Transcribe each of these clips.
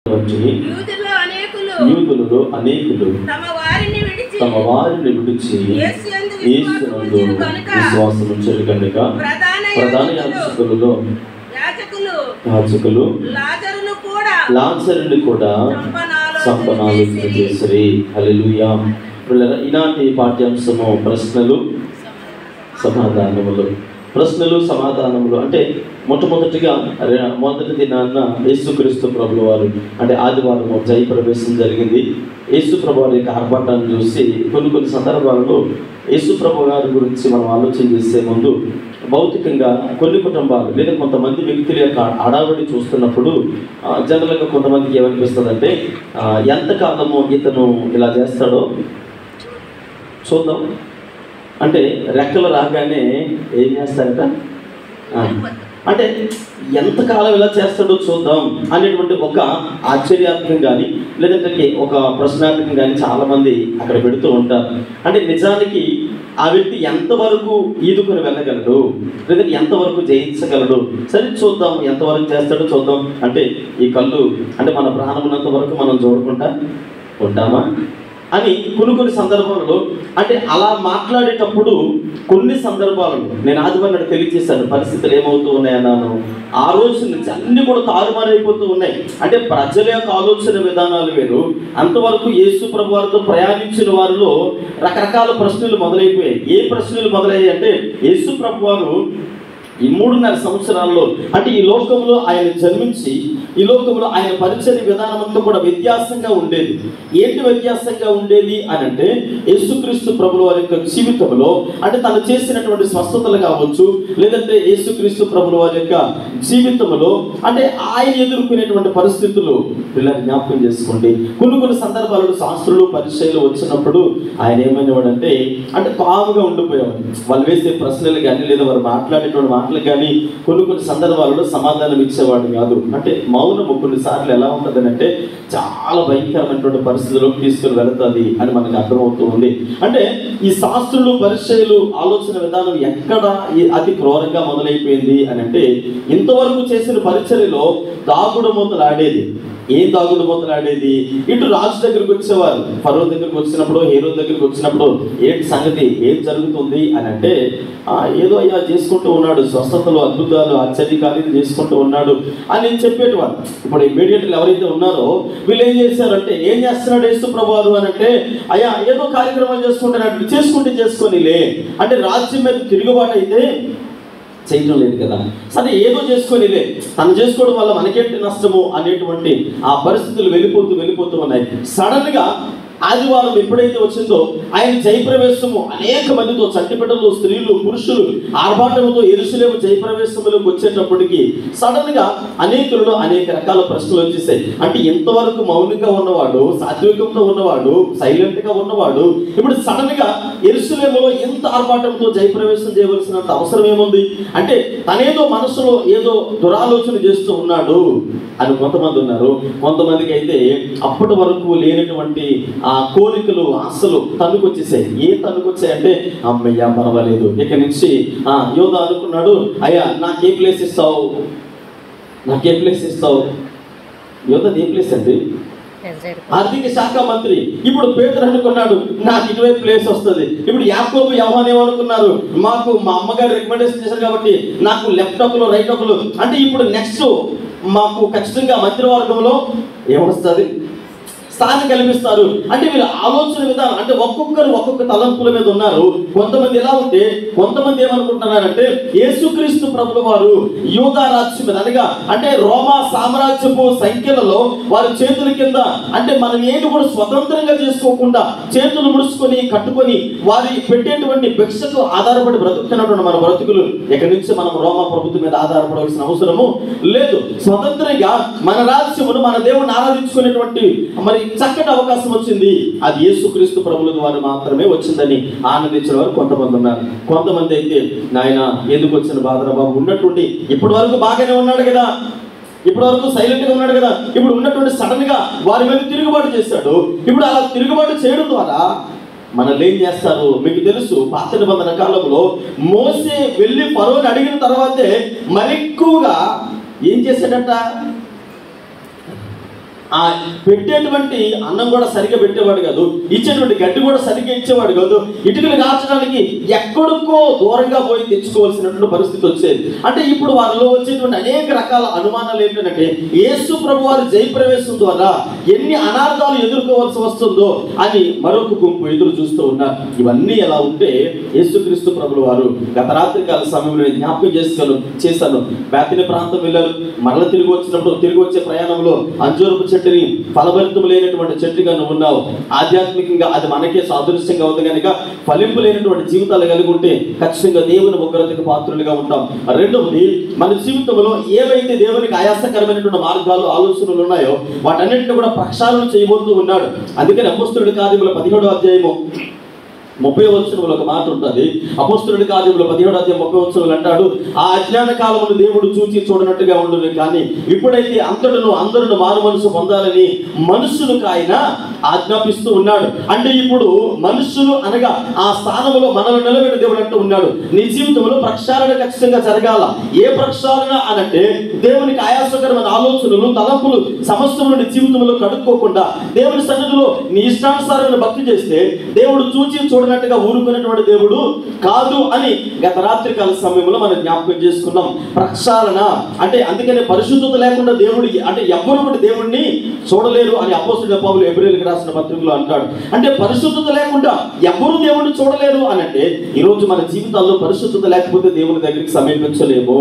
వంటి యూదుల్లో అనేకులు యూదులలో అనేకులు తమ వారిని విడిచి తమ వారిని విడిచి యేసు యందు యేసునందు విశ్వాసముంచిన కనుక విశ్వాసం ఉంచారు కనుక ప్రధాన ప్రధాన యాజకులు, యాజకులలో యాజకులు యాజకులు లాజరును కూడా లాజరుని కూడా చంపనాలోచన సంపనాలోచన చేసిరి. చేసిరి హల్లెలూయా పిల్లల ఈనాటి పాఠ్యాంశము ప్రశ్నలు సమాధానములు ప్రశ్నలు సమాధానములు అంటే మొట్టమొదటిగా రె- మొదటి దినాన్న యేసుక్రీస్తు ప్రభుల వారు అంటే ఆదివారం జయ ప్రవేశం జరిగింది యేసు ప్రభు వారి యొక్క ఆర్భాటాన్ని చూసి కొన్ని కొన్ని సందర్భాలలో యేసు ప్రభు గారి గురించి మనం ఆలోచన చేసే ముందు భౌతికంగా కొన్ని కుటుంబాలు లేదా కొంతమంది వ్యక్తుల యొక్క అడావిడి చూస్తున్నప్పుడు ఆ, జనరల్గా కొంతమందికి ఏమనిపిస్తుందంటే ఆ, ఎంతకాలము ఇతను ఇలా చేస్తాడో చూద్దాం అంటే రెక్కలు రాగానే ఏం చేస్తారట ఆ, అంటే ఎంతకాలం ఇలా చేస్తాడో చూద్దాం అనేటువంటి ఒక ఆశ్చర్యాత్మకం కానీ లేదంటే ఒక ప్రశ్నార్థకం కానీ చాలా మంది అక్కడ పెడుతూ ఉంటారు అంటే నిజానికి ఆ వ్యక్తి ఎంతవరకు ఈదుకొని వెళ్ళగలడు లేదంటే ఎంతవరకు జయించగలడు సరే చూద్దాం ఎంతవరకు చేస్తాడో చూద్దాం అంటే ఈ కళ్ళు అంటే మన ప్రాణం ఉన్నంత వరకు మనం చూడకుండా ఉంటామా అని కొన్ని కొన్ని సందర్భాలలో అంటే అలా మాట్లాడేటప్పుడు కొన్ని సందర్భాలలో నేను ఆదివారం తెలియజేశాను పరిస్థితులు ఏమవుతూ ఉన్నాయన్నాను ఆ రోజు నుంచి అన్ని కూడా తారుమారైపోతూ ఉన్నాయి అంటే ప్రజల యొక్క ఆలోచన విధానాలు వేరు అంతవరకు యేసు ప్రభు వారితో ప్రయాణించిన వారిలో రకరకాల ప్రశ్నలు మొదలైపోయాయి ఏ ప్రశ్నలు మొదలయ్యాయి అంటే యేసు ప్రభు వారు ఈ మూడున్నర సంవత్సరాల్లో అంటే ఈ లోకంలో ఆయన జన్మించి ఈ లోకంలో ఆయన పరిచయ విధానం అంతా కూడా వ్యత్యాసంగా ఉండేది ఏంటి వ్యత్యాసంగా ఉండేది అని అంటే యేసుక్రీస్తు ప్రభుల వారి యొక్క జీవితంలో అంటే తను చేసినటువంటి స్వస్థతలు కావచ్చు లేదంటే యేసుక్రీస్తు ప్రభుల వారి యొక్క జీవితంలో అంటే ఆయన ఎదుర్కొనేటువంటి పరిస్థితులు పిల్లలు జ్ఞాపకం చేసుకోండి కొన్ని కొన్ని సందర్భాలలో శాస్త్రులు పరిచయలు వచ్చినప్పుడు ఆయన ఏమైనవాడంటే అంటే కాముగా ఉండిపోయేవాడు వాళ్ళు వేసే ప్రశ్నలు కానీ లేదా వారు మాట్లాడేటువంటి మాటలు కానీ కొన్ని కొన్ని సందర్భాలలో సమాధానం ఇచ్చేవాడు కాదు అంటే మౌనము కొన్నిసార్లు ఎలా ఉంటుంది అంటే చాలా భయంకరమైనటువంటి పరిస్థితుల్లోకి తీసుకుని వెళుతుంది అని మనకు అర్థమవుతూ ఉంది అంటే ఈ శాస్త్రులు పరిచయలు ఆలోచన విధానం ఎక్కడ ఈ అతి క్రూరంగా మొదలైపోయింది అని అంటే ఇంతవరకు చేసిన పరిచర్యలో దాగుడు మూతలు ఆడేది ఏం దాగుడు మూతలు ఆడేది ఇటు రాజు దగ్గరికి వచ్చేవారు ఫరో దగ్గరికి వచ్చినప్పుడు హీరో దగ్గరికి వచ్చినప్పుడు ఏంటి సంగతి ఏం జరుగుతుంది అని అంటే "ఆ, ఏదో అయ్యా చేసుకుంటూ ఉన్నాడు స్వస్థతలు అద్భుతాలు ఆశ్చర్యకార్యాలు చేసుకుంటూ ఉన్నాడు అని చెప్పేటివారు ఇప్పుడు ఇమీడియట్గా ఎవరైతే ఉన్నారో వీళ్ళు ఏం చేశారంటే ఏం చేస్తున్నాడు యేసు ప్రభువారు అని అంటే అయ్యా ఏదో కార్యక్రమాలు చేసుకుంటున్నాడు చేసుకుంటే చేసుకోనిలే అంటే రాజ్యం మీద తిరుగుబాటు అయితే చేయటం లేదు కదా సరే ఏదో చేసుకొనిలే తను చేసుకోవడం వల్ల మనకేంటి నష్టము అనేటువంటి ఆ పరిస్థితులు వెళ్ళిపోతూ వెళ్ళిపోతూ ఉన్నాయి సడన్ గా ఆదివారం ఎప్పుడైతే వచ్చిందో ఆయన జయప్రవేశము అనేక మందితో చంటిబిడ్డలు స్త్రీలు పురుషులు ఆర్భాటంతో ఎరుసలేము జయప్రవేశములకు వచ్చేటప్పటికి సడన్ గా అనేకులలో అనేక రకాల ప్రశ్నలు వచ్చేసాయి అంటే ఎంతవరకు మౌనంగా ఉన్నవాడు సాత్వికంతో ఉన్నవాడు సైలెంట్ గా ఉన్నవాడు ఇప్పుడు సడన్ గా ఎరుసలేములో ఎంత ఆర్భాటంతో జయప్రవేశం చేయవలసినంత అవసరం ఏముంది అంటే తనేదో మనసులో ఏదో దురాలోచన చేస్తూ ఉన్నాడు అని కొంతమంది ఉన్నారు కొంతమందికి అయితే అప్పటి వరకు లేనటువంటి ఆ కోరికలు ఆశలు తన్నుకొచ్చేసాయి ఏ తన్నుకొచ్చాయి అంటే అమ్మయ్య పర్వాలేదు ఇక నుంచి ఆ యోధ అనుకున్నాడు అయ్యా నాకే ప్లేస్ ఇస్తావు నాకే ప్లేస్ ఇస్తావు యోధ ఏ ప్లేస్ అండి ఆర్థిక శాఖ మంత్రి ఇప్పుడు పేదరు అనుకున్నాడు నాకు ఇటువైపు ప్లేస్ వస్తుంది ఇప్పుడు యాకోబు యవన్ ఏమనుకున్నారు మాకు మా అమ్మగారు రికమెండేషన్ చేశారు కాబట్టి నాకు లెఫ్ట్ ఒకలు రైట్ ఒకలు అంటే ఇప్పుడు నెక్స్ట్ మాకు ఖచ్చితంగా మంత్రివర్గంలో ఏమొస్తుంది స్థానం కల్పిస్తారు అంటే వీళ్ళ ఆలోచన విధానం అంటే ఒక్కొక్కరు ఒక్కొక్క తలంపుల మీద ఉన్నారు కొంతమంది ఎలా ఉంటే కొంతమంది ఏమనుకుంటున్నారంటే యేసుక్రీస్తు ప్రభుల వారు యూదా రాజ్యం మీద అనగా అంటే రోమా సామ్రాజ్యపు సంఖ్యలలో వారి చేతుల కింద అంటే మనం ఏది కూడా స్వతంత్రంగా చేసుకోకుండా చేతులు ముడుచుకొని కట్టుకొని వారి పెట్టేటువంటి భిక్షకు ఆధారపడి బ్రతుకుతున్నటువంటి మన బ్రతుకులు ఇక్కడి నుంచి మనం రోమా ప్రభుత్వం మీద ఆధారపడవలసిన అవసరము లేదు స్వతంత్రంగా మన రాజ్యమును మన దేవుని ఆరాధించుకునేటువంటి మరి చక్కటి అవకాశం వచ్చింది అది యేసుక్రీస్తు ప్రభుల ద్వారా మాత్రమే వచ్చిందని ఆనందించిన వారు కొంతమంది ఉన్నారు కొంతమంది అయితే నాయన ఎందుకు వచ్చిన బాధరా బాబు ఉన్నటువంటి ఇప్పటి వరకు బాగానే ఉన్నాడు కదా ఇప్పటి వరకు సైలెంట్ గా ఉన్నాడు కదా ఇప్పుడు ఉన్నటువంటి సడన్ గా వారి మీద తిరుగుబాటు చేశాడు ఇప్పుడు అలా తిరుగుబాటు చేయడం ద్వారా మనల్ని ఏం చేస్తారు మీకు తెలుసు పాత నిబంధన కాలంలో మోసే వెళ్ళి పరువుని అడిగిన తర్వాతే మరెక్కువగా ఏం చేశాడట ఆ పెట్టేటువంటి అన్నం కూడా సరిగ్గా పెట్టేవాడు కాదు ఇచ్చేటువంటి గడ్డి కూడా సరిగ్గా ఇచ్చేవాడు కాదు ఇటుకలు కాల్చడానికి ఎక్కడికో దూరంగా పోయి తెచ్చుకోవాల్సినటువంటి పరిస్థితి వచ్చేది అంటే ఇప్పుడు వారిలో వచ్చేటువంటి అనేక రకాల అనుమానాలు ఏంటంటే యేసు ప్రభు వారి జయప్రవేశం ద్వారా ఎన్ని అనార్థాలు ఎదుర్కోవాల్సి వస్తుందో అని మరొక గుంపు ఎదురు చూస్తూ ఉన్నారు ఇవన్నీ ఎలా ఉంటే యేసుక్రీస్తు ప్రభుల వారు గత రాత్రి కాల సమయంలో నేను జ్ఞాపకం చేసుకోను చేశాను బ్యాతిని ప్రాంతం వెళ్ళారు మరల తిరిగి వచ్చినప్పుడు తిరిగి వచ్చే ప్రయాణంలో అంజూరపు చెట్టుని ఫలభరితం లేనటువంటి చెట్టుగా నువ్వు ఉన్నావు ఆధ్యాత్మికంగా అది మనకే సాదృశ్యంగా ఉంది కనుక ఫలింపు లేనటువంటి జీవితాలు కలిగి ఉంటే ఖచ్చితంగా దేవుని ఉగ్రతకు పాత్రులుగా ఉంటాం రెండవది మన జీవితంలో ఏవైతే దేవునికి ఆయాసకరమైనటువంటి మార్గాలు ఆలోచనలు ఉన్నాయో వాటన్నింటిని కూడా ప్రక్షాళన చేయబోతూ ఉన్నాడు అందుకని అపస్తుడి కార్యముల పదిహేడో అధ్యాయము ముప్పై వచనంలో ఒక మాట ఉంటుంది అపోస్తుడి కార్యంలో పదిహేడు అధ్యాయం ముప్పై వచనంలో అంటాడు ఆ అజ్ఞాన కాలమును దేవుడు చూచి చూడనట్టుగా ఉండును కానీ ఇప్పుడైతే అంతటను అందరును మారు మనసు పొందాలని మనుషులకు ఆయన ఆజ్ఞాపిస్తూ ఉన్నాడు అంటే ఇప్పుడు మనుషులు అనగా ఆ స్థానంలో మనల్ని నిలబెట్టి దేవుడు అంటూ ఉన్నాడు నీ జీవితంలో ప్రక్షాళన ఖచ్చితంగా జరగాల ఏ ప్రక్షాళన అనంటే దేవునికి ఆయాసకరమైన ఆలోచనలు తలంపులు సమస్తములు నీ జీవితంలో కడుక్కోకుండా దేవుని సన్నిధిలో నీ ఇష్టానుసారమైన భక్తి చేస్తే దేవుడు చూచి చూడనట్టుగా ఊరుకున్నటువంటి దేవుడు కాదు అని గత రాత్రి కాల సమయంలో మనం జ్ఞాపకం చేసుకున్నాం ప్రక్షాళన అంటే అందుకనే పరిశుద్ధత లేకుండా దేవుడి అంటే ఎవ్వరు కూడా దేవుడిని చూడలేరు అని అపోస్తుల పౌలు ఎబ్రిల్కి రాసిన పత్రికలో అంటాడు అంటే పరిశుద్ధత లేకుండా ఎవ్వరు దేవుడిని చూడలేరు అని అంటే ఈరోజు మన జీవితాల్లో పరిశుద్ధత లేకపోతే దేవుని దగ్గరికి సమీపించలేము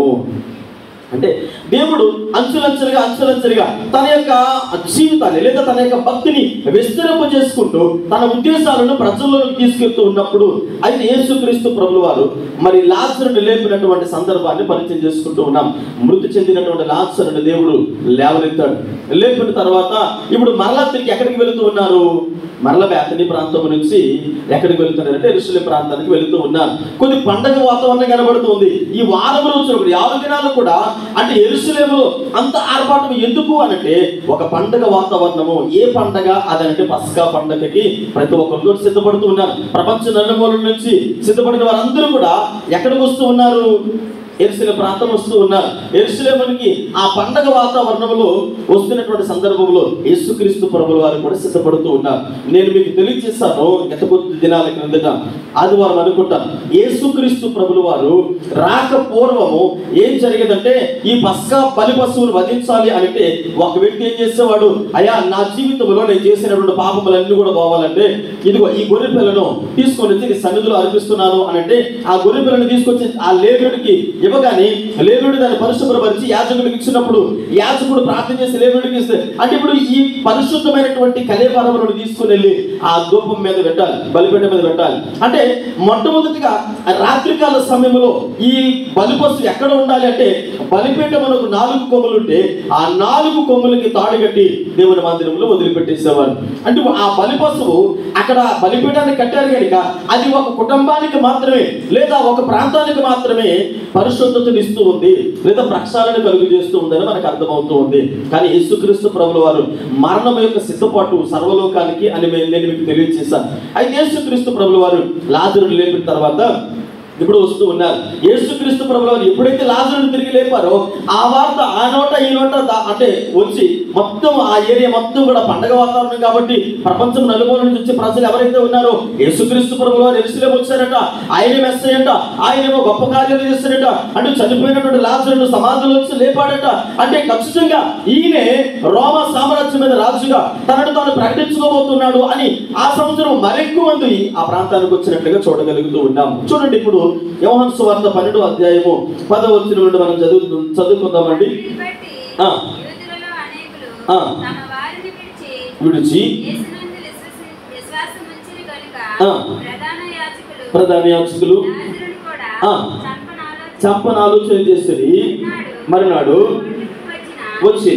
అంటే దేవుడు అంచులంచెలుగా అంచులంచెలుగా తన యొక్క జీవితాన్ని లేదా తన యొక్క భక్తిని విస్తరింప చేసుకుంటూ తన ఉద్దేశాలను ప్రజల్లోకి తీసుకెళ్తూ ఉన్నప్పుడు అయితే యేసుక్రీస్తు ప్రభులు వారు మరి లాజరుని లేపినటువంటి సందర్భాన్ని పరిచయం చేసుకుంటూ ఉన్నాం మృతి చెందినటువంటి లాజరుని దేవుడు లేవనెత్తాడు లేపిన తర్వాత ఇప్పుడు మరలా తిరిగి ఎక్కడికి వెళుతూ ఉన్నారు మరల బేతని ప్రాంతం నుంచి ఎక్కడికి వెళుతున్నారు అంటే ఎరుసలి ప్రాంతానికి వెళుతూ ఉన్నారు కొన్ని పండగ వాతావరణం కనబడుతుంది ఈ వారం రోజులు కూడా, ఈ ఆరు దినాలు కూడా అంటే ఎరుసలేములో అంత ఆర్భాటం ఎందుకు అనంటే ఒక పండగ వాతావరణము ఏ పండగ అదంటే పస్కా పండగకి ప్రతి ఒక్కరు కూడా సిద్ధపడుతూ ఉన్నారు ప్రపంచ నలుమూలల నుంచి సిద్ధపడిన వారందరూ కూడా ఎక్కడికి వస్తూ ఉన్నారు ఎరుసల ప్రాంతం వస్తూ ఉన్నారు ఎరుసలేమునికి ఆ పండగ వాతావరణంలో వస్తున్నటువంటి సందర్భంలో యేసుక్రీస్తు ప్రభుల వారు కూడా సిద్ధపడుతూ ఉన్నారు నేను మీకు తెలియజేస్తాను గత కొద్ది దినాల క్రిందట ఆదివారం అనుకుంటాను యేసుక్రీస్తు ప్రభుల వారు రాక పూర్వము ఏం జరిగేదంటే ఈ పస్కా బలి పశువును వధించాలి అంటే ఒక వ్యక్తి ఏం చేసేవాడు అయ్యా నా జీవితంలో నేను చేసినటువంటి పాపములన్నీ కూడా పోవాలంటే ఇదిగో ఈ గొర్రె పిల్లను తీసుకొని వచ్చి నీ సన్నిధిలో అర్పిస్తున్నాను అని అంటే ఆ గొర్రె పిల్లను తీసుకొచ్చి ఆ లేవుడికి ఇవ్వగానే లేవుడు దాన్ని పరిశుభ్రపరిచి యాజకుడికి ఇచ్చినప్పుడు యాజకుడు ప్రార్థన చేసి లేవుడికి ఇస్తే అంటే ఇప్పుడు ఈ పరిశుద్ధమైనటువంటి కలేపరములను తీసుకుని వెళ్ళి ఆ ధూపం మీద పెట్టాలి బలిపీఠం మీద పెట్టాలి అంటే మొట్టమొదటిగా రాత్రికాల సమయంలో ఈ బలిపశు ఎక్కడ ఉండాలి అంటే బలిపీఠం మనకు నాలుగు కొమ్ములు ఉంటే ఆ నాలుగు కొమ్ములకి తాడు కట్టి దేవుని మందిరంలో వదిలిపెట్టేసేవారు అంటే ఆ బలిపశువు అక్కడ బలిపీఠాన్ని కట్టారు కనుక అది ఒక కుటుంబానికి మాత్రమే లేదా ఒక ప్రాంతానికి మాత్రమే పరిశుద్ధతను ఇస్తూ ఉంది లేదా ప్రక్షాళన కలుగు చేస్తూ ఉందని మనకు అర్థమవుతూ ఉంది కానీ యేసుక్రీస్తు ప్రభుల వారు మరణం యొక్క సిద్ధపాటు సర్వలోకానికి అని మే- నేను మీకు తెలియజేశాను అయితే యేసుక్రీస్తు ప్రభుల వారు లాజరుని లేపిన తర్వాత ఇప్పుడు వస్తూ ఉన్నారు యేసుక్రీస్తు ప్రభుల వారు ఎప్పుడైతే లాజరుని తిరిగి లేపారో ఆ వార్త ఆ నోట ఈ నోట దా- అంటే వచ్చి మొత్తం ఆ ఏరియా మొత్తం కూడా పండగ వాతావరణం కాబట్టి ప్రపంచం నలుమూల నుంచి వచ్చే ప్రజలు ఎవరైతే ఉన్నారో యేసుక్రీస్తు ప్రభుల వారు ఎరుసలేం వచ్చారట ఆయనే మెస్సయ్య అంట ఆయనేమో గొప్ప కార్యాలు చేస్తాడట అంటే చనిపోయినటువంటి లాజరును సమాధులు వచ్చి లేపాడట అంటే ఖచ్చితంగా ఈయనే రోమ సామ్రాజ్యం మీద రాజుగా తనను తాను ప్రకటించుకోబోతున్నాడు అని ఆ సంవత్సరం మరెక్కువ మంది ఆ ప్రాంతానికి వచ్చినట్లుగా చూడగలుగుతూ ఉన్నాం చూడండి ఇప్పుడు యోహన్ సువార్త పన్నెండు అధ్యాయము పదవచ్చిన నుండి మనం చదువు చదువుకుందామండి వీటిని బట్టి ఆ. యూదులలో అనేకులు ఆ. తమ వారిని విడిచి విడిచి యేసునందు విశ్వసి- విశ్వాసముంచిరి గనుక ఆ. ప్రధాన యాజకులు ప్రధాన యాజకులు లాజరును కూడా ఆ. చంపనాలోచన చంపన ఆలోచన చేస్తుంది మరునాడు వచ్చిన వచ్చిన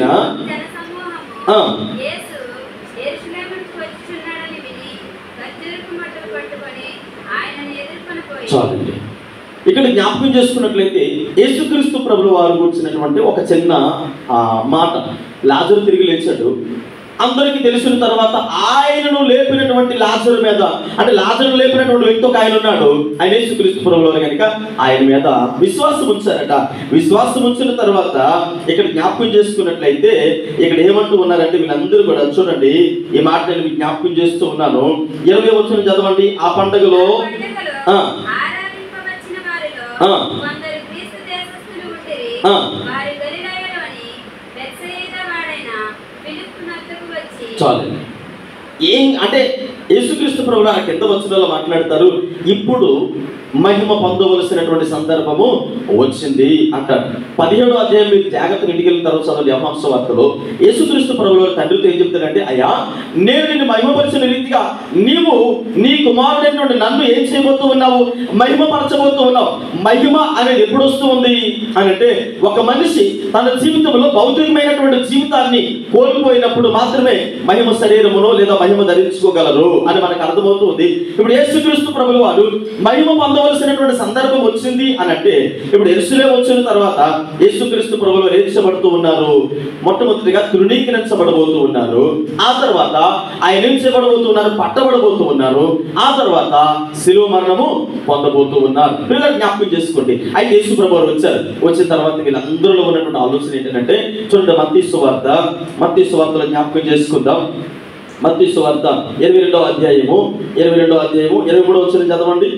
జనసమూహము ఆ. యేసు యెరూషలేమునకు వచ్చుచున్నాడని విని గజ్జలకు మట్టలు పట్టుకొని ఆయనను ఎదుర్కొని పోయి చాలండి ఇక్కడ జ్ఞాపకం చేసుకున్నట్లయితే యేసుక్రీస్తు ప్రభుల వారు కూర్చున్నటువంటి ఒక చిన్న ఆ, మాట లాజరు తిరిగి లేచాడు అందరికీ తెలిసిన తర్వాత ఆయనను లేపినటువంటి లాజరు మీద అంటే లాజరు లేపినటువంటి వ్యక్తి ఒక ఆయన ఉన్నాడు ఆయన యేసుక్రీస్తు ప్రభువులో కనుక ఆయన మీద విశ్వాసం ఉంచారట విశ్వాసం ఉంచిన తర్వాత ఇక్కడ జ్ఞాపకం చేసుకున్నట్లయితే ఇక్కడ ఏమంటూ ఉన్నారంటే వీళ్ళందరూ కూడా చూడండి ఈ మాట నేను మీకు జ్ఞాపకం చేస్తూ ఉన్నాను ఇరవై వచ్చిన చదవండి ఆ పండగలో పండుగలో ఆ. ఆరాధింపవచ్చిన వారిలో ఆ. కొందరు గ్రీసు దేశస్థులు ఉండిరి. ఆ. వారి గలిలయలోని బెత్సయిదా వాడైన ఫిలిప్పు నద్దకు వచ్చి చాలు ఏం అంటే యేసుక్రీస్తు ప్రభువు ఆ కింద వచ్చినలో మాట్లాడతారు ఇప్పుడు మహిమ పొందవలసినటువంటి సందర్భము వచ్చింది అంటారు పదిహేడో అధ్యాయం మీరు జాగ్రత్తగా ఇంటికి వెళ్ళిన తర్వాత చదవండి యహాంస వార్తలో యేసుక్రీస్తు ప్రభు వారి తండ్రితో ఏం చెప్తాడంటే అయ్యా నేను నిన్ను మహిమపరిచిన రీతిగా నీవు నీ కుమారుడైనటువంటి నన్ను ఏం చేయబోతూ ఉన్నావు మహిమపరచబోతూ ఉన్నావు మహిమ అనేది ఎప్పుడు వస్తూ ఉంది అని అంటే ఒక మనిషి తన జీవితంలో భౌతికమైనటువంటి జీవితాన్ని కోల్పోయినప్పుడు మాత్రమే మహిమ శరీరమును లేదా మహిమ ధరించుకోగలరు అని మనకు అర్థమవుతుంది ఇప్పుడు యేసుక్రీస్తు ప్రభులు వారు మహిమ పొందవలసినటువంటి సందర్భం వచ్చింది అని అంటే ఇప్పుడు ఎరుసలే వచ్చిన తర్వాత యేసుక్రీస్తు ప్రభులు రేయించబడుతూ ఉన్నారు మొట్టమొదటిగా తృణీకరించబడబోతూ ఉన్నారు ఆ తర్వాత ఆయన ఏం చేయబడబోతూ ఉన్నారు పట్టబడబోతూ ఉన్నారు ఆ తర్వాత శిలువ మరణము పొందబోతూ ఉన్నారు పిల్లలు జ్ఞాపకం చేసుకోండి అయితే యేసు ప్రభు వారు వచ్చారు వచ్చిన తర్వాత వీళ్ళందరిలో ఉన్నటువంటి ఆలోచన ఏంటంటే చూడండి మత్తీసు వార్త మత్తీసు వార్తలో జ్ఞాపకం చేసుకుందాం మత్తీసు వార్త ఇరవై రెండో అధ్యాయము ఇరవై రెండో అధ్యాయము ఇరవై మూడో వచ్చిన చదవండి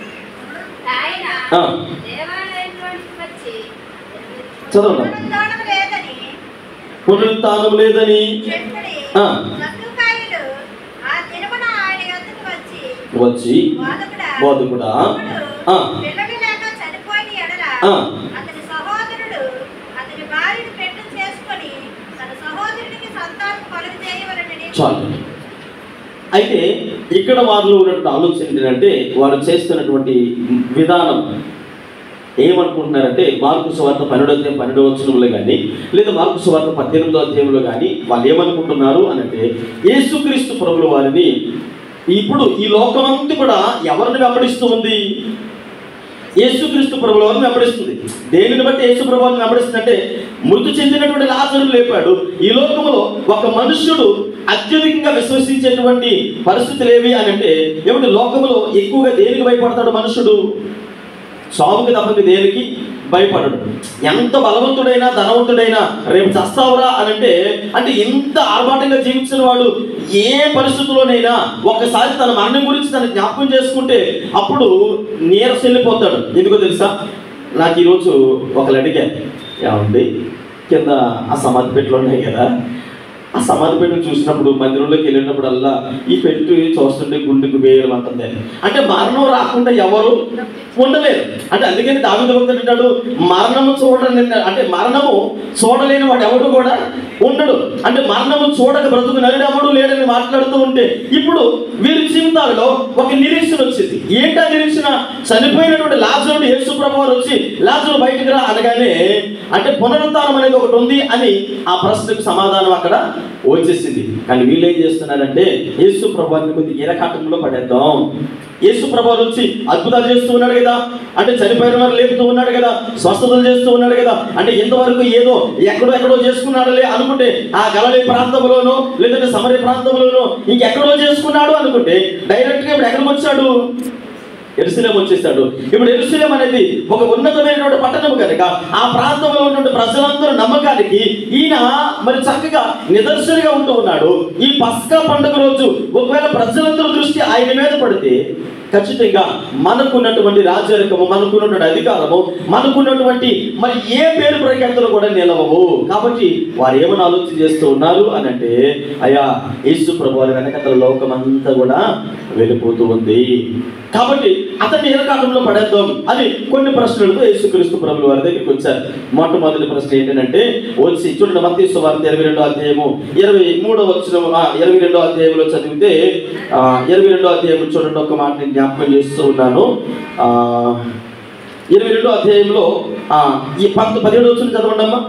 ఆయన ఆ. దేవాలయంలోనికి వచ్చి చదవండి పునరుద్ధానం లేదని పునరుత్థానం లేదని చెప్పడి ఆ. సద్దుకాయులు ఆ దినమున ఆయన యొద్దకు వచ్చి వచ్చి బోధకుడా బోధకుడా, ఆ. పిల్లలు లేక చనిపోయిన ఎడల ఆ. అతని సహోదరుడు అతని భార్యను పెళ్లి చేసుకొని తన సహోదరునికి సంతానం కలుగు చేయవలనని చాలు అయితే ఇక్కడ వారిలో ఉన్నటువంటి ఆలోచన ఏంటంటే వారు చేస్తున్నటువంటి విధానం ఏమనుకుంటున్నారంటే మార్కు సువార్త పన్నెండో అధ్యాయం పన్నెండో వచనంలో కానీ లేదా మార్కు సువార్త పద్దెనిమిదో అధ్యాయంలో కానీ వాళ్ళు ఏమనుకుంటున్నారు అని అంటే యేసుక్రీస్తు ప్రభుల వారిని ఇప్పుడు ఈ లోకమంతా కూడా ఎవరిని వెంబడిస్తూ ఉంది యేసుక్రీస్తు ప్రభుల వారిని వెంబడిస్తుంది దేనిని బట్టి యేసు ప్రభు వారిని వెంబడిస్తుంది అంటే మృతి చెందినటువంటి లాజరు లేపాడు ఈ లోకంలో ఒక మనుష్యుడు అత్యధికంగా విశ్వసించేటువంటి పరిస్థితులు ఏవి అని అంటే ఏమంటే లోకంలో ఎక్కువగా దేనికి భయపడతాడు మనుషుడు సాగుకి తప్పకి దేనికి భయపడడు ఎంత బలవంతుడైనా ధనవంతుడైనా రేపు చస్తావురా అని అంటే అంటే ఎంత ఆర్భాటంగా జీవించిన వాడు ఏ పరిస్థితుల్లోనైనా ఒక్కసారి తన మరణం గురించి తన జ్ఞాపకం చేసుకుంటే అప్పుడు నీరస వెళ్ళిపోతాడు ఎందుకో తెలుసా నాకు ఈరోజు ఒకరు అడిగారు ఏమండి కింద ఆ సమాధి పెట్టులు ఉన్నాయి కదా ఆ సమాధి పెట్టు చూసినప్పుడు మందిరంలోకి వెళ్ళినప్పుడల్లా ఈ పెట్టు చూస్తుంటే గుండెకు వేయడం అంటుంది అంటే మరణం రాకుండా ఎవరు ఉండలేరు అంటే అందుకని దావిద భక్తుడు అంటాడు మరణము చూడని అంటే మరణము చూడలేని వాడు ఎవడు కూడా ఉండడు అంటే మరణము చూడక బ్రతుకు నలుడు ఎవడు లేడని మాట్లాడుతూ ఉంటే ఇప్పుడు వీరి జీవితాలలో ఒక నిరీక్షణ వచ్చింది ఏంటా నిరీక్షణ చనిపోయినటువంటి లాజరుడు యేసు ప్రభు వారు వచ్చి లాజరు బయటకు రా అనగానే అంటే పునరుత్థానం అనేది ఒకటి ఉంది అని ఆ ప్రశ్నకు సమాధానం అక్కడ వచ్చేసింది కానీ వీళ్ళు ఏం చేస్తున్నారంటే యేసు ప్రభావాన్ని కొద్ది ఇరకాటంలో పడేద్దాం యేసు ప్రభావం వచ్చి అద్భుతాలు చేస్తూ ఉన్నాడు కదా అంటే చనిపోయిన వారు లేపుతూ ఉన్నాడు కదా స్వస్థతలు చేస్తూ ఉన్నాడు కదా అంటే ఇంతవరకు ఏదో ఎక్కడో ఎక్కడో చేసుకున్నాడులే అనుకుంటే ఆ గలలే ప్రాంతంలోనో లేదంటే సమర ప్రాంతంలోనో ఇంకెక్కడో చేసుకున్నాడు అనుకుంటే డైరెక్ట్గా ఇప్పుడు ఎక్కడికి వచ్చాడు ఎరుసలేం వచ్చేసాడు ఇప్పుడు ఎరుసలేం అనేది ఒక ఉన్నతమైనటువంటి పట్టణం కనుక ఆ ప్రాంతంలో ఉన్నటువంటి ప్రజలందరూ నమ్మకానికి ఈయన మరి చక్కగా నిదర్శనగా ఉంటూ ఉన్నాడు ఈ పస్కా పండుగ రోజు ఒకవేళ ప్రజలందరూ దృష్టి ఆయన మీద పడితే ఖచ్చితంగా మనకున్నటువంటి రాజరికము మనకున్నటువంటి అధికారము మనకున్నటువంటి మరి ఏ పేరు ప్రఖ్యాతులు కూడా నిలవవు కాబట్టి వారు ఏమని ఆలోచన చేస్తూ ఉన్నారు అని అంటే అయ్యా యేసు ప్రభు వారి వెనకతల లోకమంతా కూడా వెళ్ళిపోతూ ఉంది కాబట్టి అతన్ని ఇరకాటంలో పడేద్దాం అని కొన్ని ప్రశ్నలతో యేసుక్రీస్తు ప్రభుల వారి దగ్గరికి వచ్చారు మొట్టమొదటి ప్రశ్న ఏంటంటే వచ్చి చూడండి మత్తీసు వార్త ఇరవై రెండో అధ్యాయము ఇరవై మూడో వచ్చిన ఇరవై రెండో అధ్యాయంలో చదివితే ఆ, ఇరవై రెండో అధ్యాయం చూడండి ఒక మాట నేను జ్ఞాపకం చేస్తూ ఉన్నాను ఆ, ఇరవై రెండో అధ్యాయంలో ఆ, ఈ పంత పదిహేడు వచ్చిన చదవండి అమ్మా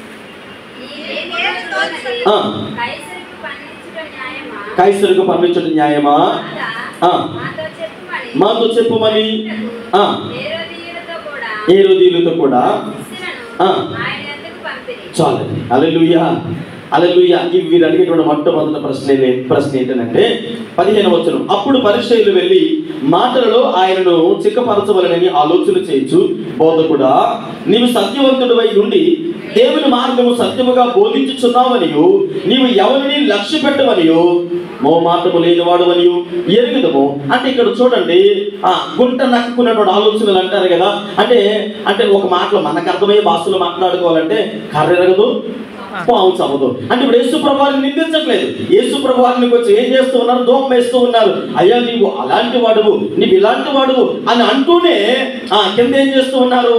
ఈ రేపునది ఆ. కైసరుకు పన్నించుట న్యాయమా? కైసరుకు పంపించడం న్యాయమా కాదా? ఆ. మాతో చెప్పుమని మాతో చెప్పుమని ఆ. హేరోదీయులతో కూడా ఏ రోజులతో కూడా శిష్యులను ఆ. ఆయన యొద్దకు పంపిరి. చాలు అలెలుయ్యా అలలుయ ఇవి వీరు అడిగేటువంటి మొట్టమొదటి ప్రశ్న ఏ- ప్రశ్న ఏంటంటే పదిహేను వచనం అప్పుడు పరిచయులు వెళ్ళి మాటలలో ఆయనను చిక్కపరచవలనని ఆలోచన చేయొచ్చు బోధకుడా నీవు సత్యవంతుడు ఉండి దేవుని మార్గము సత్యముగా బోధించుచున్నావనియు నీవు ఎవరిని లక్ష్య పెట్టవనియు మో మాటము లేనివాడు అనియు ఎరుగుదము అంటే ఇక్కడ చూడండి ఆ గుంట నక్కున్నటువంటి ఆలోచనలు అంటారు కదా అంటే అంటే ఒక మాటలో మనకు అర్థమయ్యే భాషలో మాట్లాడుకోవాలంటే కర్ర ఎరగదు పావు చవదు అంటే ఇప్పుడు యేసు ప్రభువారిని నిందించట్లేదు యేసు ప్రభువారిని వచ్చి ఏం చేస్తూ ఉన్నారు దూపం వేస్తూ ఉన్నారు అయ్యా నీవు అలాంటి వాడువు నీవు ఇలాంటి వాడువు అని అంటూనే ఆ కింద ఏం చేస్తూ ఉన్నారు